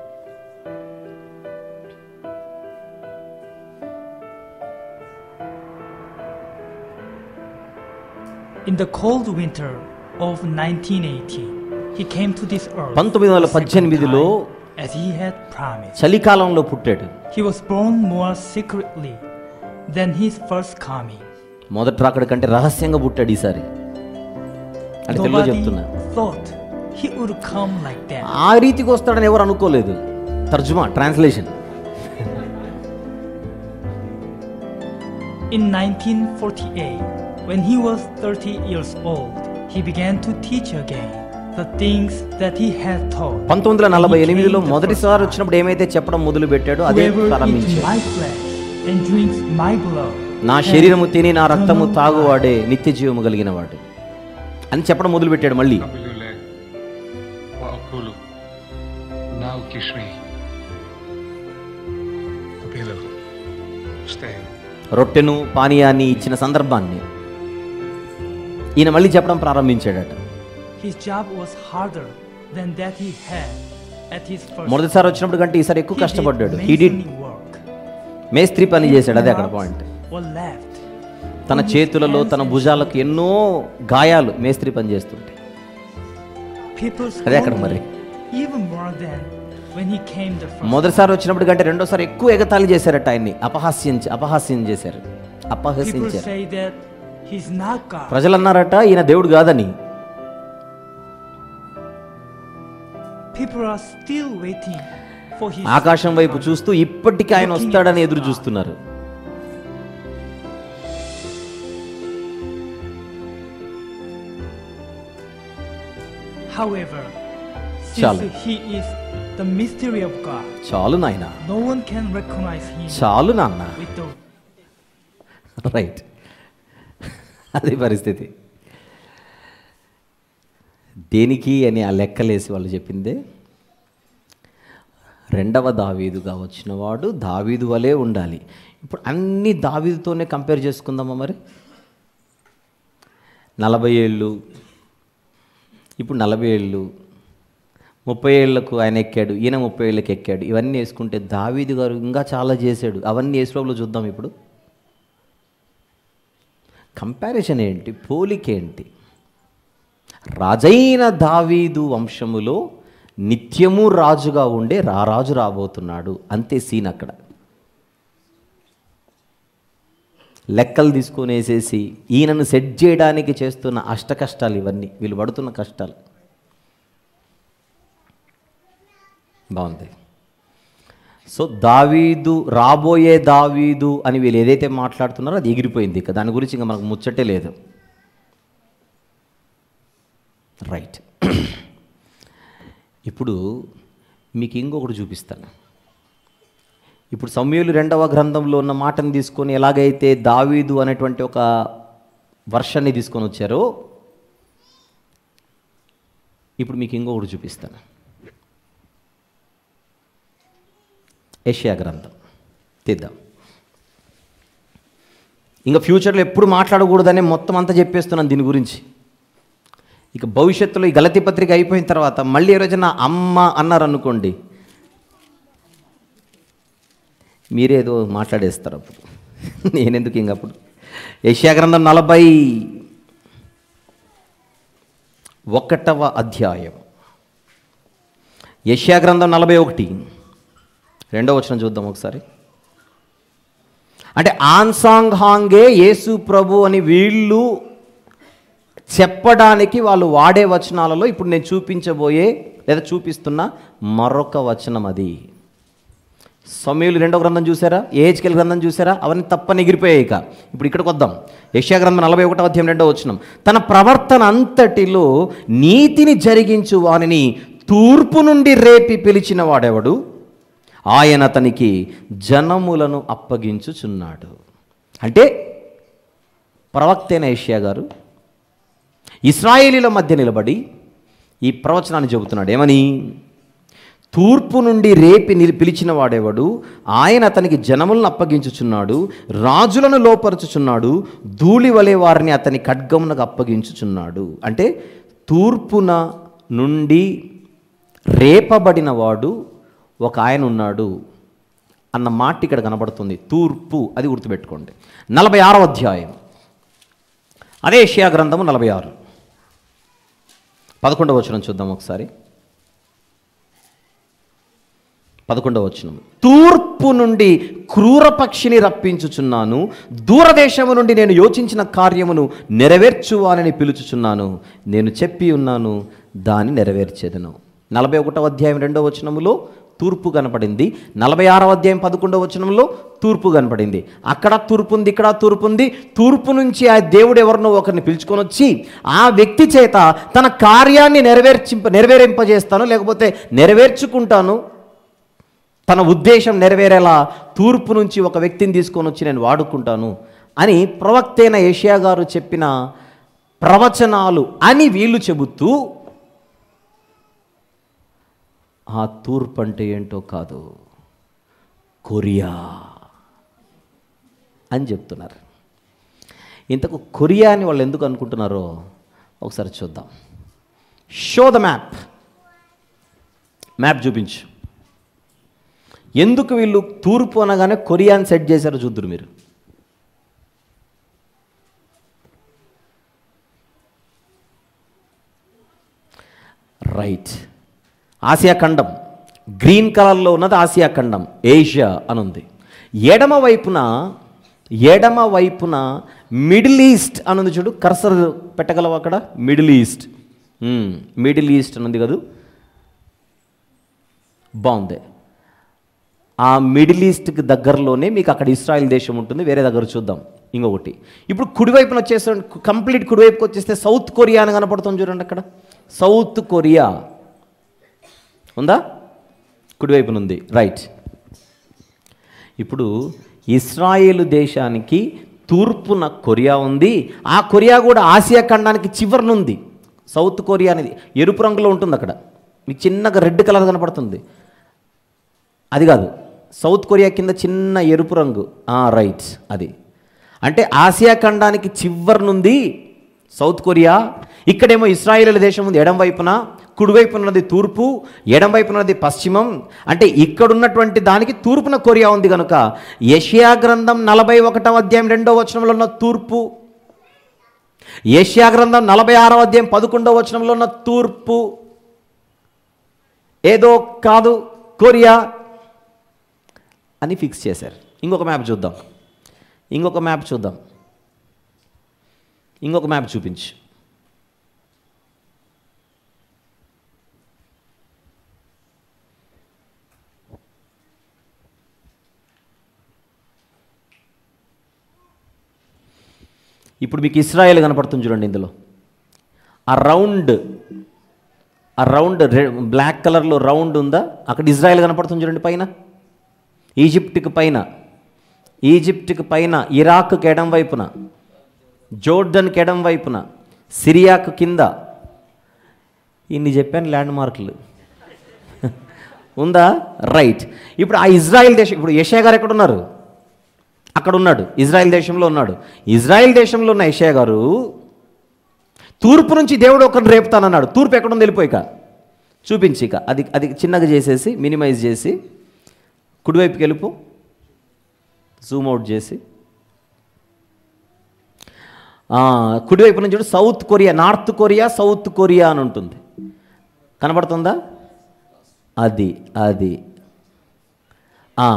In the cold winter of 1980, he came to this earth పంతొమ్మిది వందల a second పద్దెనిమిదిలో time, as he had promised. చలికాలంలో పుట్టాడు He was born more secretly than his first coming. మొదటి రాకడ కంటే రహస్యంగా పుట్టాడు ఈసారి అంటే తెలుగులో Nobody చెప్తున్నా thought he would come like that. ఆ రీతికి వస్తాడని ఎవరు అనుకోలేదు తర్జుమా translation In 1948, when he was 30 years old, he began to teach again the things that he had taught. పంతొమ్మిది వందల నలభై He came ఎనిమిదిలో the మొదటిసారి first వచ్చినప్పుడు ఏమైతే చెప్పడం మొదలు పెట్టాడో అదే Whoever eats ప్రారంభించాడు my flesh and drinks my blood నా has శరీరము తిని నా రక్తము eternal తాగువాడే నిత్య జీవము కలిగిన వాడు అని చెప్పడం మొదలు పెట్టాడు మళ్ళీ Kabulule wa okulu. Now kishmi. Kabilo. Stay. రొట్టెను పానీయాన్ని ఇచ్చిన సందర్భాన్ని ఈయన మళ్ళీ చెప్పడం ప్రారంభించాడట His job was harder than that he had at his first. మొదటిసారి వచ్చినప్పుడు కంటే ఈసారి ఎక్కువ He did కష్టపడ్డాడు హీ డిడ్ masonry work. మేస్త్రి పని చేశాడు అదే His అక్కడ arms పాయింట్ were left. తన చేతులలో తన భుజాలకు ఎన్నో గాయాలు మేస్త్రి పని చేస్తుంటాయి People అదే అక్కడ scolded మరి. him even more than when he came the first. మొదటిసారి వచ్చినప్పుడు కంటే రెండోసారి ఎక్కువ ఎగతాళి చేశారట ఆయన్ని అపహాస్యం అపహాస్యం చేశారు People అపహసించారు say that he's not God. ప్రజలు అన్నారట ఈయన దేవుడు కాదని People are still waiting for his. ఆకాశం వైపు చూస్తూ ఇప్పటికీ ఆయన వస్తాడని ఎదురు చూస్తున్నారు However, since చాలు. he is the mystery of God, చాలు నాయన no one can recognize him చాలు నాన్న with the రైట్ అదే పరిస్థితి దేనికి అని ఆ లెక్కలేసి వాళ్ళు చెప్పిందే రెండవ దావీదుగా వచ్చినవాడు దావీదు వలె ఉండాలి ఇప్పుడు అన్ని దావీదుతోనే కంపేర్ చేసుకుందామా మరి నలభై ఏళ్ళు ఇప్పుడు నలభై ఏళ్ళు ముప్పై ఏళ్లకు ఆయన ఎక్కాడు ఈయన ముప్పై ఏళ్ళకి ఎక్కాడు ఇవన్నీ వేసుకుంటే దావీదు గారు ఇంకా చాలా చేశాడు అవన్నీ ఏసులో చూద్దాం ఇప్పుడు కంపారిజన్ ఏంటి పోలిక ఏంటి రాజైన దావీదు వంశములో నిత్యము రాజుగా ఉండే రారాజు రాబోతున్నాడు అంతే సీన్ అక్కడ లెక్కలు తీసుకొని వేసేసి ఈయనను సెట్ చేయడానికి చేస్తున్న అష్ట కష్టాలు ఇవన్నీ వీళ్ళు పడుతున్న కష్టాలు బాగుంది సో దావీదు రాబోయే దావీదు అని వీళ్ళు ఏదైతే మాట్లాడుతున్నారో అది ఎగిరిపోయింది ఇక దాని గురించి ఇంకా మనకు ముచ్చటే లేదు రైట్ ఇప్పుడు మీకు ఇంకొకటి చూపిస్తాను ఇప్పుడు సమయంలో రెండవ గ్రంథంలో ఉన్న మాటను తీసుకొని ఎలాగైతే దావీదు అనేటువంటి ఒక వర్షాన్ని తీసుకొని వచ్చారో ఇప్పుడు మీకు ఇంకొకటి చూపిస్తాను ఏషియా గ్రంథం తీద్దాం ఇంకా ఫ్యూచర్లో ఎప్పుడు మాట్లాడకూడదని మొత్తం అంతా చెప్పేస్తున్నాను దీని గురించి ఇక భవిష్యత్తులో ఈ గలతి పత్రిక అయిపోయిన తర్వాత మళ్ళీ ఏ రోజున అమ్మ అన్నారు అనుకోండి మీరేదో మాట్లాడేస్తారు అప్పుడు నేనెందుకు ఇంక అప్పుడు ఏషియా గ్రంథం నలభై ఒకటవ అధ్యాయం యష్యా గ్రంథం నలభై ఒకటి రెండవ వచనం చూద్దాం ఒకసారి అంటే ఆన్సాంగ్ హాంగే యేసు ప్రభు అని వీళ్ళు చెప్పడానికి వాళ్ళు వాడే వచనాలలో ఇప్పుడు నేను చూపించబోయే లేదా చూపిస్తున్న మరొక వచనం అది సమయులు రెండో గ్రంథం చూసారా ఏహెచ్కెల్ గ్రంథం చూసారా అవన్నీ తప్పని ఎగిరిపోయాయి ఇక ఇప్పుడు ఇక్కడికి వద్దాం యెషయా గ్రంథం నలభై ఒకటో అధ్యాయం రెండో వచనం తన ప్రవర్తన అంతటిలో నీతిని జరిగించు వానిని తూర్పు నుండి రేపి పిలిచిన వాడెవడు ఆయన అతనికి జనములను అప్పగించుచున్నాడు అంటే ప్రవక్త అయిన ఏషియా గారు ఇస్రాయేలీల మధ్య నిలబడి ఈ ప్రవచనాన్ని చెబుతున్నాడు ఏమని తూర్పు నుండి రేపి నిలి పిలిచిన వాడేవాడు ఆయన అతనికి జనములను అప్పగించుచున్నాడు రాజులను లోపరుచుచున్నాడు ధూళి వలె వారిని అతని ఖడ్గమునకు అప్పగించుచున్నాడు అంటే తూర్పున నుండి రేపబడిన వాడు ఒక ఆయన ఉన్నాడు అన్న మాట ఇక్కడ కనబడుతుంది తూర్పు అది గుర్తుపెట్టుకోండి నలభై ఆరో అధ్యాయం అదే ఏషియా గ్రంథము నలభై ఆరు పదకొండవ వచనం చూద్దాం ఒకసారి పదకొండవ వచనం తూర్పు నుండి క్రూర పక్షిని రప్పించుచున్నాను దూరదేశము నుండి నేను యోచించిన కార్యమును నెరవేర్చువానని పిలుచుచున్నాను నేను చెప్పి ఉన్నాను దాన్ని నెరవేర్చేదను నలభై ఒకటవ అధ్యాయం రెండవ వచనములో తూర్పు కనపడింది నలభై ఆరవ అధ్యాయం పదకొండవ వచనంలో తూర్పు కనపడింది అక్కడ తూర్పు ఉంది ఇక్కడ తూర్పు ఉంది తూర్పు నుంచి ఆ దేవుడు ఎవరినో ఒకరిని పిలుచుకొని వచ్చి ఆ వ్యక్తి చేత తన కార్యాన్ని నెరవేర్చింప నెరవేరింపజేస్తాను లేకపోతే నెరవేర్చుకుంటాను తన ఉద్దేశం నెరవేరేలా తూర్పు నుంచి ఒక వ్యక్తిని తీసుకొని వచ్చి నేను వాడుకుంటాను అని ప్రవక్త అయిన ఏషియా గారు చెప్పిన ప్రవచనాలు అని వీళ్ళు చెబుతూ ఆ తూర్పు అంటే ఏంటో కాదు కొరియా అని చెప్తున్నారు ఇంతకు కొరియా అని వాళ్ళు ఎందుకు అనుకుంటున్నారో ఒకసారి చూద్దాం షో ద మ్యాప్ మ్యాప్ చూపించు ఎందుకు వీళ్ళు తూర్పు అనగానే కొరియాని సెట్ చేశారో చూద్దరు మీరు రైట్ ఆసియా ఖండం గ్రీన్ కలర్లో ఉన్నది ఆసియా ఖండం ఏషియా అని ఉంది ఎడమ వైపున ఎడమ వైపున మిడిల్ ఈస్ట్ అని ఉంది చూడు కర్సర్ పెట్టగలవు అక్కడ middle east hmm, middle east అని ఉంది కదూ బాగుంది ఆ మిడిల్ ఈస్ట్కి దగ్గరలోనే మీకు అక్కడ ఇస్రాయల్ దేశం ఉంటుంది వేరే దగ్గర చూద్దాం ఇంకొకటి ఇప్పుడు కుడివైపున వచ్చేస్తే కంప్లీట్ కుడివైపుకి వచ్చేస్తే సౌత్ కొరియా అని కనపడుతుంది చూడండి అక్కడ సౌత్ కొరియా ఉందా కుడివైపున ఉంది రైట్ ఇప్పుడు ఇస్రాయేలు దేశానికి తూర్పున కొరియా ఉంది ఆ కొరియా కూడా ఆసియా ఖండానికి చివరనుంది సౌత్ కొరియా అనేది ఎరుపు రంగులో ఉంటుంది అక్కడ మీకు చిన్నగా రెడ్ కలర్ కనపడుతుంది అది కాదు సౌత్ కొరియా కింద చిన్న ఎరుపు రంగు ఆ, రైట్ అది అంటే ఆసియా ఖండానికి చివరి నుండి సౌత్ కొరియా ఇక్కడేమో ఇస్రాయేల్ దేశం ఉంది ఎడం వైపున కుడివైపున ఉన్నది తూర్పు ఎడం వైపున ఉన్నది పశ్చిమం అంటే ఇక్కడున్నటువంటి దానికి తూర్పున కొరియా ఉంది కనుక యషియా గ్రంథం నలభై ఒకటవ అధ్యాయం రెండవ వచనంలో ఉన్న తూర్పు యషియా గ్రంథం నలభై ఆరవ అధ్యాయం పదకొండవ వచనంలో ఉన్న తూర్పు ఏదో కాదు కొరియా అని ఫిక్స్ చేశారు ఇంకొక మ్యాప్ చూద్దాం ఇంకొక మ్యాప్ చూద్దాం ఇంకొక మ్యాప్ చూపించు ఇప్పుడు మీకు ఇస్రాయేల్ కనపడుతుంది చూడండి ఇందులో ఆ రౌండ్ ఆ రౌండ్ రె- బ్లాక్ కలర్లో రౌండ్ ఉందా అక్కడ ఇజ్రాయెల్ కనపడుతుంది చూడండి పైన ఈజిప్ట్కి పైన ఈజిప్ట్కి పైన ఇరాక్కి ఎడం వైపున జోర్డన్కి ఎడం వైపున సిరియాకు కింద ఇన్ని చెప్పాను ల్యాండ్ మార్కులు ఉందా రైట్ ఇప్పుడు ఆ ఇజ్రాయెల్ దేశం ఇప్పుడు యషయా గారు ఎక్కడ ఉన్నారు అక్కడ ఉన్నాడు ఇజ్రాయెల్ దేశంలో ఉన్నాడు ఇజ్రాయెల్ దేశంలో ఉన్న యషయా గారు తూర్పు నుంచి దేవుడు ఒకరిని రేపుతానన్నాడు తూర్పు ఎక్కడుంది వెళ్ళిపోయిక చూపించి ఇక అది అది చిన్నగా చేసేసి మినిమైజ్ చేసి కుడివైపుకి వెళ్ళిపో జూమ్ అవుట్ చేసి ఆ, కుడివైపు నుంచి చూడు South Korea North Korea South Korea అని ఉంటుంది కనబడుతుందా అది అది ఆ,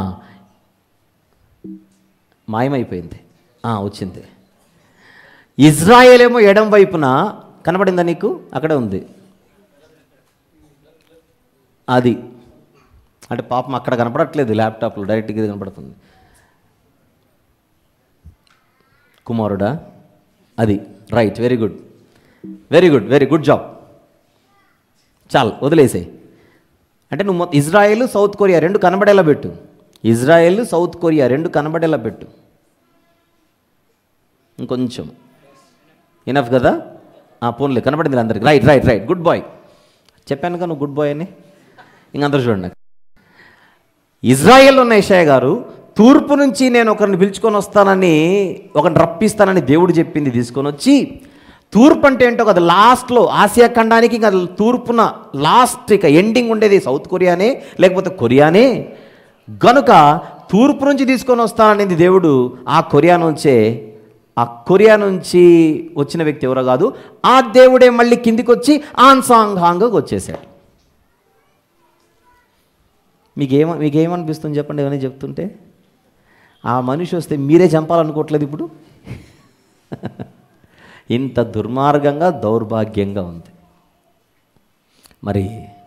మాయమైపోయింది ఆ, వచ్చింది ఇజ్రాయేల్ ఏమో ఎడం వైపున కనబడిందా నీకు అక్కడే ఉంది అది అంటే పాపం అక్కడ కనపడట్లేదు ల్యాప్టాప్లో డైరెక్ట్గా ఇది కనపడుతుంది కుమారుడా అది right very good very good very good job చాలు వదిలేసాయి అంటే నువ్వు మొత్తం ఇజ్రాయెల్ సౌత్ కొరియా రెండు కనబడేలా పెట్టు ఇజ్రాయెల్ సౌత్ కొరియా రెండు కనబడేలా పెట్టు ఇంకొంచెం ఇనఫ్ కదా ఆ పోన్లే కనబడింది అందరికి right right right good bye చెప్పానుగా నువ్వు గుడ్ బాయ్ అని ఇంకందరూ చూడండి ఇజ్రాయెల్ ఉన్న ఇషాయ గారు తూర్పు నుంచి నేను ఒకరిని పిలుచుకొని వస్తానని ఒకరిని రప్పిస్తానని దేవుడు చెప్పింది తీసుకొని వచ్చి తూర్పు అంటే ఏంటో కదా లాస్ట్లో ఆసియా ఖండానికి ఇంకా తూర్పున లాస్ట్ ఇక ఎండింగ్ ఉండేది సౌత్ కొరియానే లేకపోతే కొరియానే గనుక తూర్పు నుంచి తీసుకొని వస్తాననేది దేవుడు ఆ కొరియా నుంచే ఆ కొరియా నుంచి వచ్చిన వ్యక్తి ఎవరో కాదు ఆ దేవుడే మళ్ళీ కిందికి వచ్చి ఆన్సాంగ్ హాంగ్కి వచ్చేసాడు మీకేమ మీకేమనిపిస్తుంది చెప్పండి ఏమైనా చెప్తుంటే ఆ మనిషి వస్తే మీరే చంపాలనుకోవట్లేదు ఇప్పుడు ఇంత దుర్మార్గంగా దౌర్భాగ్యంగా ఉంది మరి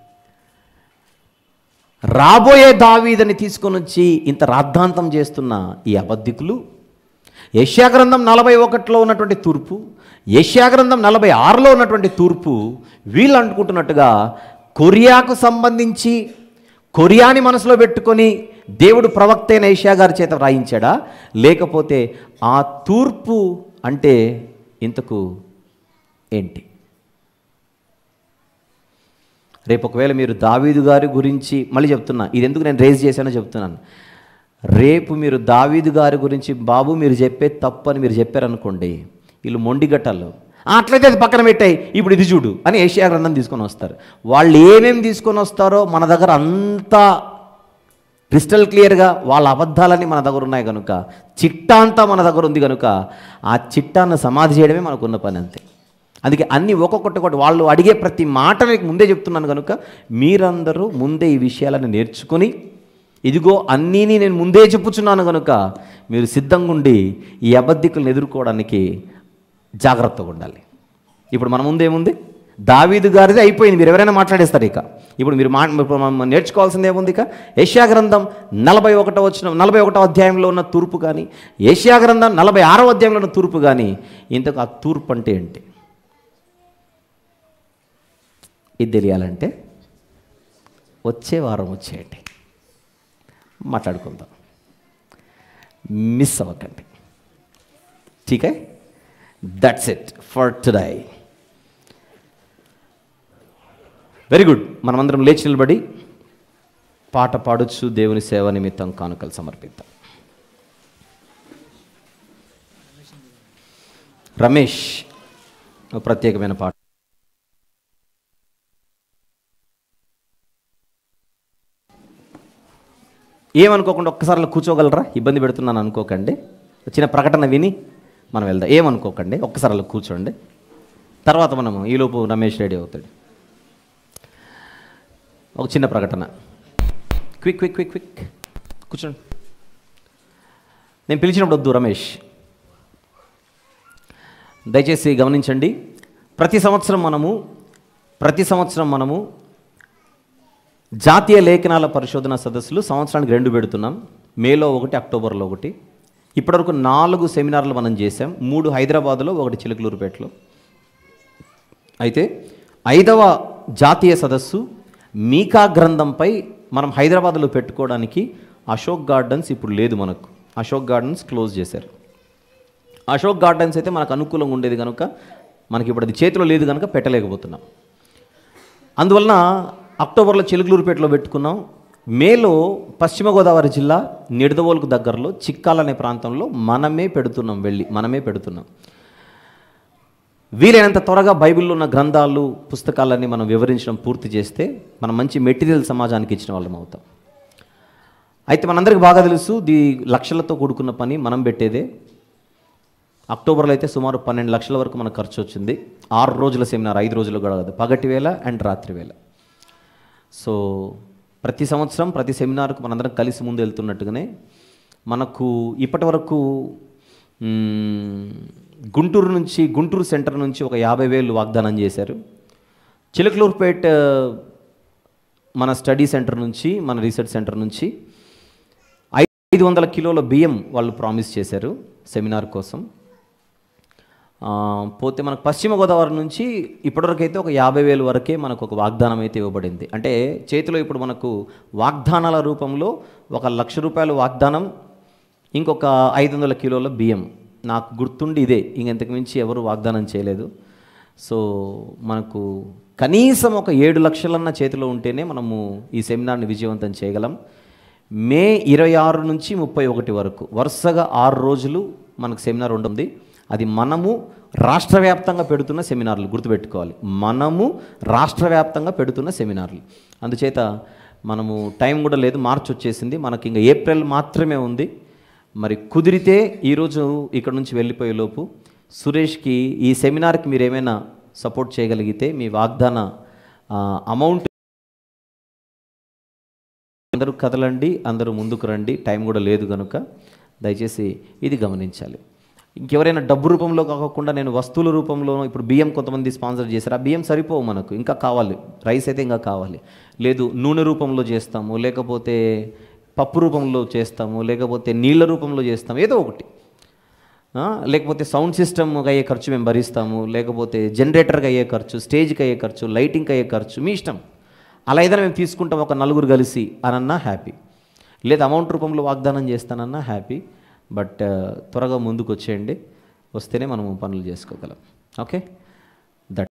రాబోయే దావీదని తీసుకొని వచ్చి ఇంత రాద్ధాంతం చేస్తున్న ఈ అబద్ధికులు యష్యాగ్రంథం నలభై ఒకటిలో ఉన్నటువంటి తూర్పు యష్యాగ్రంథం నలభై ఆరులో ఉన్నటువంటి తూర్పు వీళ్ళు అనుకుంటున్నట్టుగా కొరియాకు సంబంధించి కొరియాని మనసులో పెట్టుకొని దేవుడు ప్రవక్త అయిన ఏషియా గారి చేత వ్రాయించాడా లేకపోతే ఆ తూర్పు అంటే ఇంతకు ఏంటి రేపు ఒకవేళ మీరు దావీదు గారి గురించి మళ్ళీ చెప్తున్నా ఇది ఎందుకు నేను రేజ్ చేశానో చెప్తున్నాను రేపు మీరు దావీదు గారి గురించి బాబు మీరు చెప్పే తప్పు అని మీరు చెప్పారనుకోండి వీళ్ళు మొండిగట్టలు "ఆ, అట్లయితే అది పక్కన పెట్టాయి ఇప్పుడు ఇది చూడు అని ఏషియా గ్రంథం తీసుకొని వస్తారు వాళ్ళు ఏమేమి తీసుకొని వస్తారో మన దగ్గర అంతా క్రిస్టల్ క్లియర్గా వాళ్ళ అబద్ధాలన్నీ మన దగ్గర ఉన్నాయి కనుక చిట్టా అంతా మన దగ్గర ఉంది కనుక ఆ చిట్టాను సమాధి చేయడమే మనకున్న పని అంతే అందుకే అన్ని ఒక్కొక్కటి ఒకటి వాళ్ళు అడిగే ప్రతి మాట మీకు ముందే చెప్తున్నాను కనుక మీరందరూ ముందే ఈ విషయాలను నేర్చుకొని ఇదిగో అన్నీని నేను ముందే చెప్పుచున్నాను కనుక మీరు సిద్ధంగా ఉండి ఈ అబద్ధికులను ఎదుర్కోవడానికి జాగ్రత్తగా ఉండాలి ఇప్పుడు మన ముందేముంది దావీదు గారిది అయిపోయింది మీరు ఎవరైనా మాట్లాడేస్తారు ఇక ఇప్పుడు మీరు మా ఇప్పుడు మనం నేర్చుకోవాల్సింది ఏముంది ఇక ఏషియా గ్రంథం నలభై ఒకటో వచ్చిన నలభై ఒకటో అధ్యాయంలో ఉన్న తూర్పు కానీ ఏషియా గ్రంథం నలభై ఆరో అధ్యాయంలో ఉన్న తూర్పు కానీ ఇంతకు ఆ తూర్పు అంటే ఏంటి ఇది తెలియాలంటే వచ్చే వారం వచ్చేయండి మాట్లాడుకుందాం మిస్ అవ్వకండి ఠీకే that's it for today very good మనమందరం లేచి నిలబడి పాట పాడొచ్చు దేవుని సేవ నిమిత్తం కానుకలు సమర్పిద్దాం రమేష్ ఒక ప్రత్యేకమైన పాట ఏమనుకోకుండా ఒక్కసారి అలా కూర్చోగలరా ఇబ్బంది పెడుతున్నాను అనుకోకండి చిన్న ప్రకటన విని మనం వెళ్దాం ఏమనుకోకండి ఒక్కసారి అలా కూర్చోండి తర్వాత మనము ఈలోపు రమేష్ రెడీ అవుతాడు ఒక చిన్న ప్రకటన క్విక్ క్విక్ క్విక్ క్విక్ కూర్చోండి నేను పిలిచినప్పుడు వద్దు రమేష్ దయచేసి గమనించండి ప్రతి సంవత్సరం మనము ప్రతి సంవత్సరం మనము జాతీయ లేఖనాల పరిశోధన సదస్సులు సంవత్సరానికి రెండు పెడుతున్నాం మేలో ఒకటి అక్టోబర్లో ఒకటి ఇప్పటివరకు నాలుగు సెమినార్లు మనం చేసాం మూడు హైదరాబాద్లో ఒకటి చిలుకలూరుపేటలో అయితే ఐదవ జాతీయ సదస్సు మీకా గ్రంథంపై మనం హైదరాబాద్లో పెట్టుకోవడానికి అశోక్ గార్డెన్స్ ఇప్పుడు లేదు మనకు అశోక్ గార్డెన్స్ క్లోజ్ చేశారు అశోక్ గార్డెన్స్ అయితే మనకు అనుకూలంగా ఉండేది కనుక మనకి ఇప్పుడు అది చేతిలో లేదు కనుక పెట్టలేకపోతున్నాం అందువలన అక్టోబర్లో చిలుకలూరుపేటలో పెట్టుకున్నాం మేలో పశ్చిమ గోదావరి జిల్లా నిడదవోలుకు దగ్గరలో చిక్కాల అనే ప్రాంతంలో మనమే పెడుతున్నాం వెళ్ళి మనమే పెడుతున్నాం వీలైనంత త్వరగా బైబిల్లో ఉన్న గ్రంథాలు పుస్తకాలన్నీ మనం వివరించడం పూర్తి చేస్తే మనం మంచి మెటీరియల్ సమాజానికి ఇచ్చిన వాళ్ళం అవుతాం అయితే మనందరికీ బాగా తెలుసు దీ లక్షలతో కూడుకున్న పని మనం పెట్టేదే అక్టోబర్లో అయితే సుమారు పన్నెండు లక్షల వరకు మనకు ఖర్చు వచ్చింది ఆరు రోజుల సెమినార్ ఐదు రోజులు కూడా కాదు పగటి వేళ అండ్ రాత్రి వేళ సో ప్రతి సంవత్సరం ప్రతి సెమినార్కు మనందరం కలిసి ముందు వెళ్తున్నట్టుగానే మనకు ఇప్పటి వరకు మ్మ్, గుంటూరు నుంచి గుంటూరు సెంటర్ నుంచి ఒక యాభై వేలు వాగ్దానం చేశారు చిలకలూరుపేట మన స్టడీ సెంటర్ నుంచి మన రీసెర్చ్ సెంటర్ నుంచి ఐదు వందల కిలోల బియ్యం వాళ్ళు ప్రామిస్ చేశారు సెమినార్ కోసం ఆ, పోతే మనకు పశ్చిమ గోదావరి నుంచి ఇప్పటివరకు అయితే ఒక యాభై వేలు వరకే మనకు ఒక వాగ్దానం అయితే ఇవ్వబడింది అంటే చేతిలో ఇప్పుడు మనకు వాగ్దానాల రూపంలో ఒక లక్ష రూపాయల వాగ్దానం ఇంకొక ఐదు వందల కిలోల బియ్యం నాకు గుర్తుండి ఇదే ఇంకెంతకు మించి ఎవరు వాగ్దానం చేయలేదు సో మనకు కనీసం ఒక ఏడు లక్షలన్న చేతిలో ఉంటేనే మనము ఈ సెమినార్ని విజయవంతం చేయగలం మే ఇరవై ఆరు నుంచి ముప్పై ఒకటి వరకు వరుసగా ఆరు రోజులు మనకు సెమినార్ ఉంటుంది అది మనము రాష్ట్ర వ్యాప్తంగా పెడుతున్న సెమినార్లు గుర్తుపెట్టుకోవాలి మనము రాష్ట్ర వ్యాప్తంగా పెడుతున్న సెమినార్లు అందుచేత మనము టైం కూడా లేదు మార్చి వచ్చేసింది మనకి ఇంకా ఏప్రిల్ మాత్రమే ఉంది మరి కుదిరితే ఈరోజు ఇక్కడ నుంచి వెళ్ళిపోయే లోపు సురేష్కి ఈ సెమినార్కి మీరు ఏమైనా సపోర్ట్ చేయగలిగితే మీ వాగ్దాన అమౌంట్ అందరూ కదలండి అందరూ ముందుకు రండి టైం కూడా లేదు కనుక దయచేసి ఇది గమనించాలి ఇంకెవరైనా డబ్బు రూపంలో కాకుండా నేను వస్తువుల రూపంలో ఇప్పుడు బియ్యం కొంతమంది స్పాన్సర్ చేశారు ఆ బియ్యం సరిపోవు మనకు ఇంకా కావాలి రైస్ అయితే ఇంకా కావాలి లేదు నూనె రూపంలో చేస్తాము లేకపోతే పప్పు రూపంలో చేస్తాము లేకపోతే నీళ్ళ రూపంలో చేస్తాము ఏదో ఒకటి ఆ, లేకపోతే సౌండ్ సిస్టమ్కి అయ్యే ఖర్చు మేము భరిస్తాము లేకపోతే జనరేటర్కి అయ్యే ఖర్చు స్టేజ్కి అయ్యే ఖర్చు లైటింగ్కి అయ్యే ఖర్చు మీ ఇష్టం అలా ఏదైనా మేము తీసుకుంటాం ఒక నలుగురు కలిసి అనన్నా హ్యాపీ లేదా అమౌంట్ రూపంలో వాగ్దానం చేస్తానన్నా హ్యాపీ బట్ త్వరగా ముందుకు వచ్చేయండి వస్తేనే మనము పనులు చేసుకోగలం ఓకే దట్